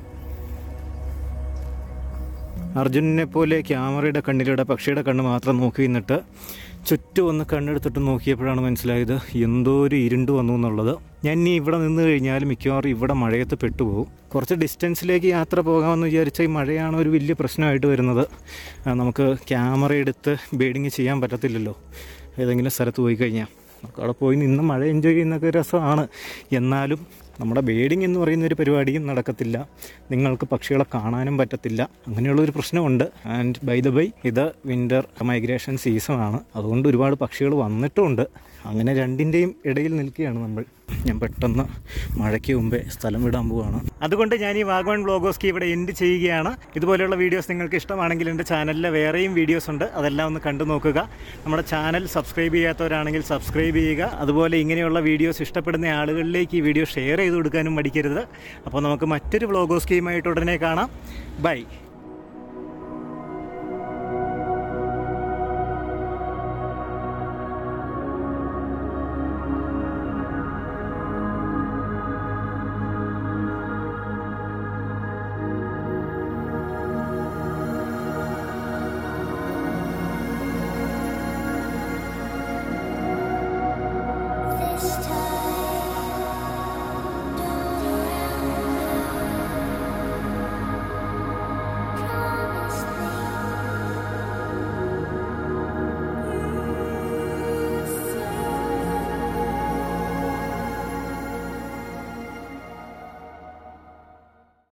അർജുനനെ പോലെ ക്യാമറയുടെ കണ്ണിലൂടെ പക്ഷിയുടെ കണ്ണ് മാത്രം നോക്കി നിന്നിട്ട് ചുറ്റും ഒന്ന് കണ്ണെടുത്തിട്ട് നോക്കിയപ്പോഴാണ് മനസ്സിലായത് എന്തോ ഒരു ഇരുണ്ട് വന്നു എന്നുള്ളത് ഞാൻ ഇനി ഇവിടെ നിന്ന് കഴിഞ്ഞാൽ മിക്കവാറും ഇവിടെ മഴയത്ത് പെട്ടുപോകും കുറച്ച് ഡിസ്റ്റൻസിലേക്ക് യാത്ര പോകാമെന്ന് വിചാരിച്ചാൽ ഈ മഴയാണ് ഒരു വലിയ പ്രശ്നമായിട്ട് വരുന്നത് ആ, നമുക്ക് ക്യാമറ എടുത്ത് ബേഡിങ് ചെയ്യാൻ പറ്റത്തില്ലല്ലോ ഏതെങ്കിലും സ്ഥലത്ത് പോയി കഴിഞ്ഞാൽ നമുക്ക് അവിടെ പോയി നിന്ന് മഴ എൻജോയ് ചെയ്യുന്നൊക്കെ രസമാണ് എന്നാലും നമ്മുടെ ബേഡിങ് എന്ന് പറയുന്ന ഒരു പരിപാടിയും നടക്കത്തില്ല നിങ്ങൾക്ക് പക്ഷികളെ കാണാനും പറ്റത്തില്ല അങ്ങനെയുള്ളൊരു പ്രശ്നമുണ്ട് ആൻഡ് ബൈ ദ ബൈ ഇത് വിൻ്റർ മൈഗ്രേഷൻ സീസണാണ് അതുകൊണ്ട് ഒരുപാട് പക്ഷികൾ വന്നിട്ടുമുണ്ട് അങ്ങനെ രണ്ടിൻ്റെയും ഇടയിൽ നിൽക്കുകയാണ് നമ്മൾ ഞാൻ പെട്ടെന്ന് മഴയ്ക്ക് മുമ്പേ സ്ഥലം വിടാൻ പോവുകയാണ് അതുകൊണ്ട് ഞാൻ ഈ വാഗവൺ ബ്ലോഗോസ്കി ഇവിടെ എൻഡ് ചെയ്യുകയാണ് ഇതുപോലെയുള്ള വീഡിയോസ് നിങ്ങൾക്ക് ഇഷ്ടമാണെങ്കിൽ എൻ്റെ ചാനലിൽ വേറെയും വീഡിയോസ് ഉണ്ട് അതെല്ലാം ഒന്ന് കണ്ടു നോക്കുക നമ്മുടെ ചാനൽ സബ്സ്ക്രൈബ് ചെയ്യാത്തവരാണെങ്കിൽ സബ്സ്ക്രൈബ് ചെയ്യുക അതുപോലെ ഇങ്ങനെയുള്ള വീഡിയോസ് ഇഷ്ടപ്പെടുന്ന ആളുകളിലേക്ക് ഈ വീഡിയോ ഷെയർ ചെയ്ത് കൊടുക്കാനും മടിക്കരുത് അപ്പോൾ നമുക്ക് മറ്റൊരു വ്ളോഗോസ്കിയുമായിട്ട് ഉടനെ കാണാം ബൈ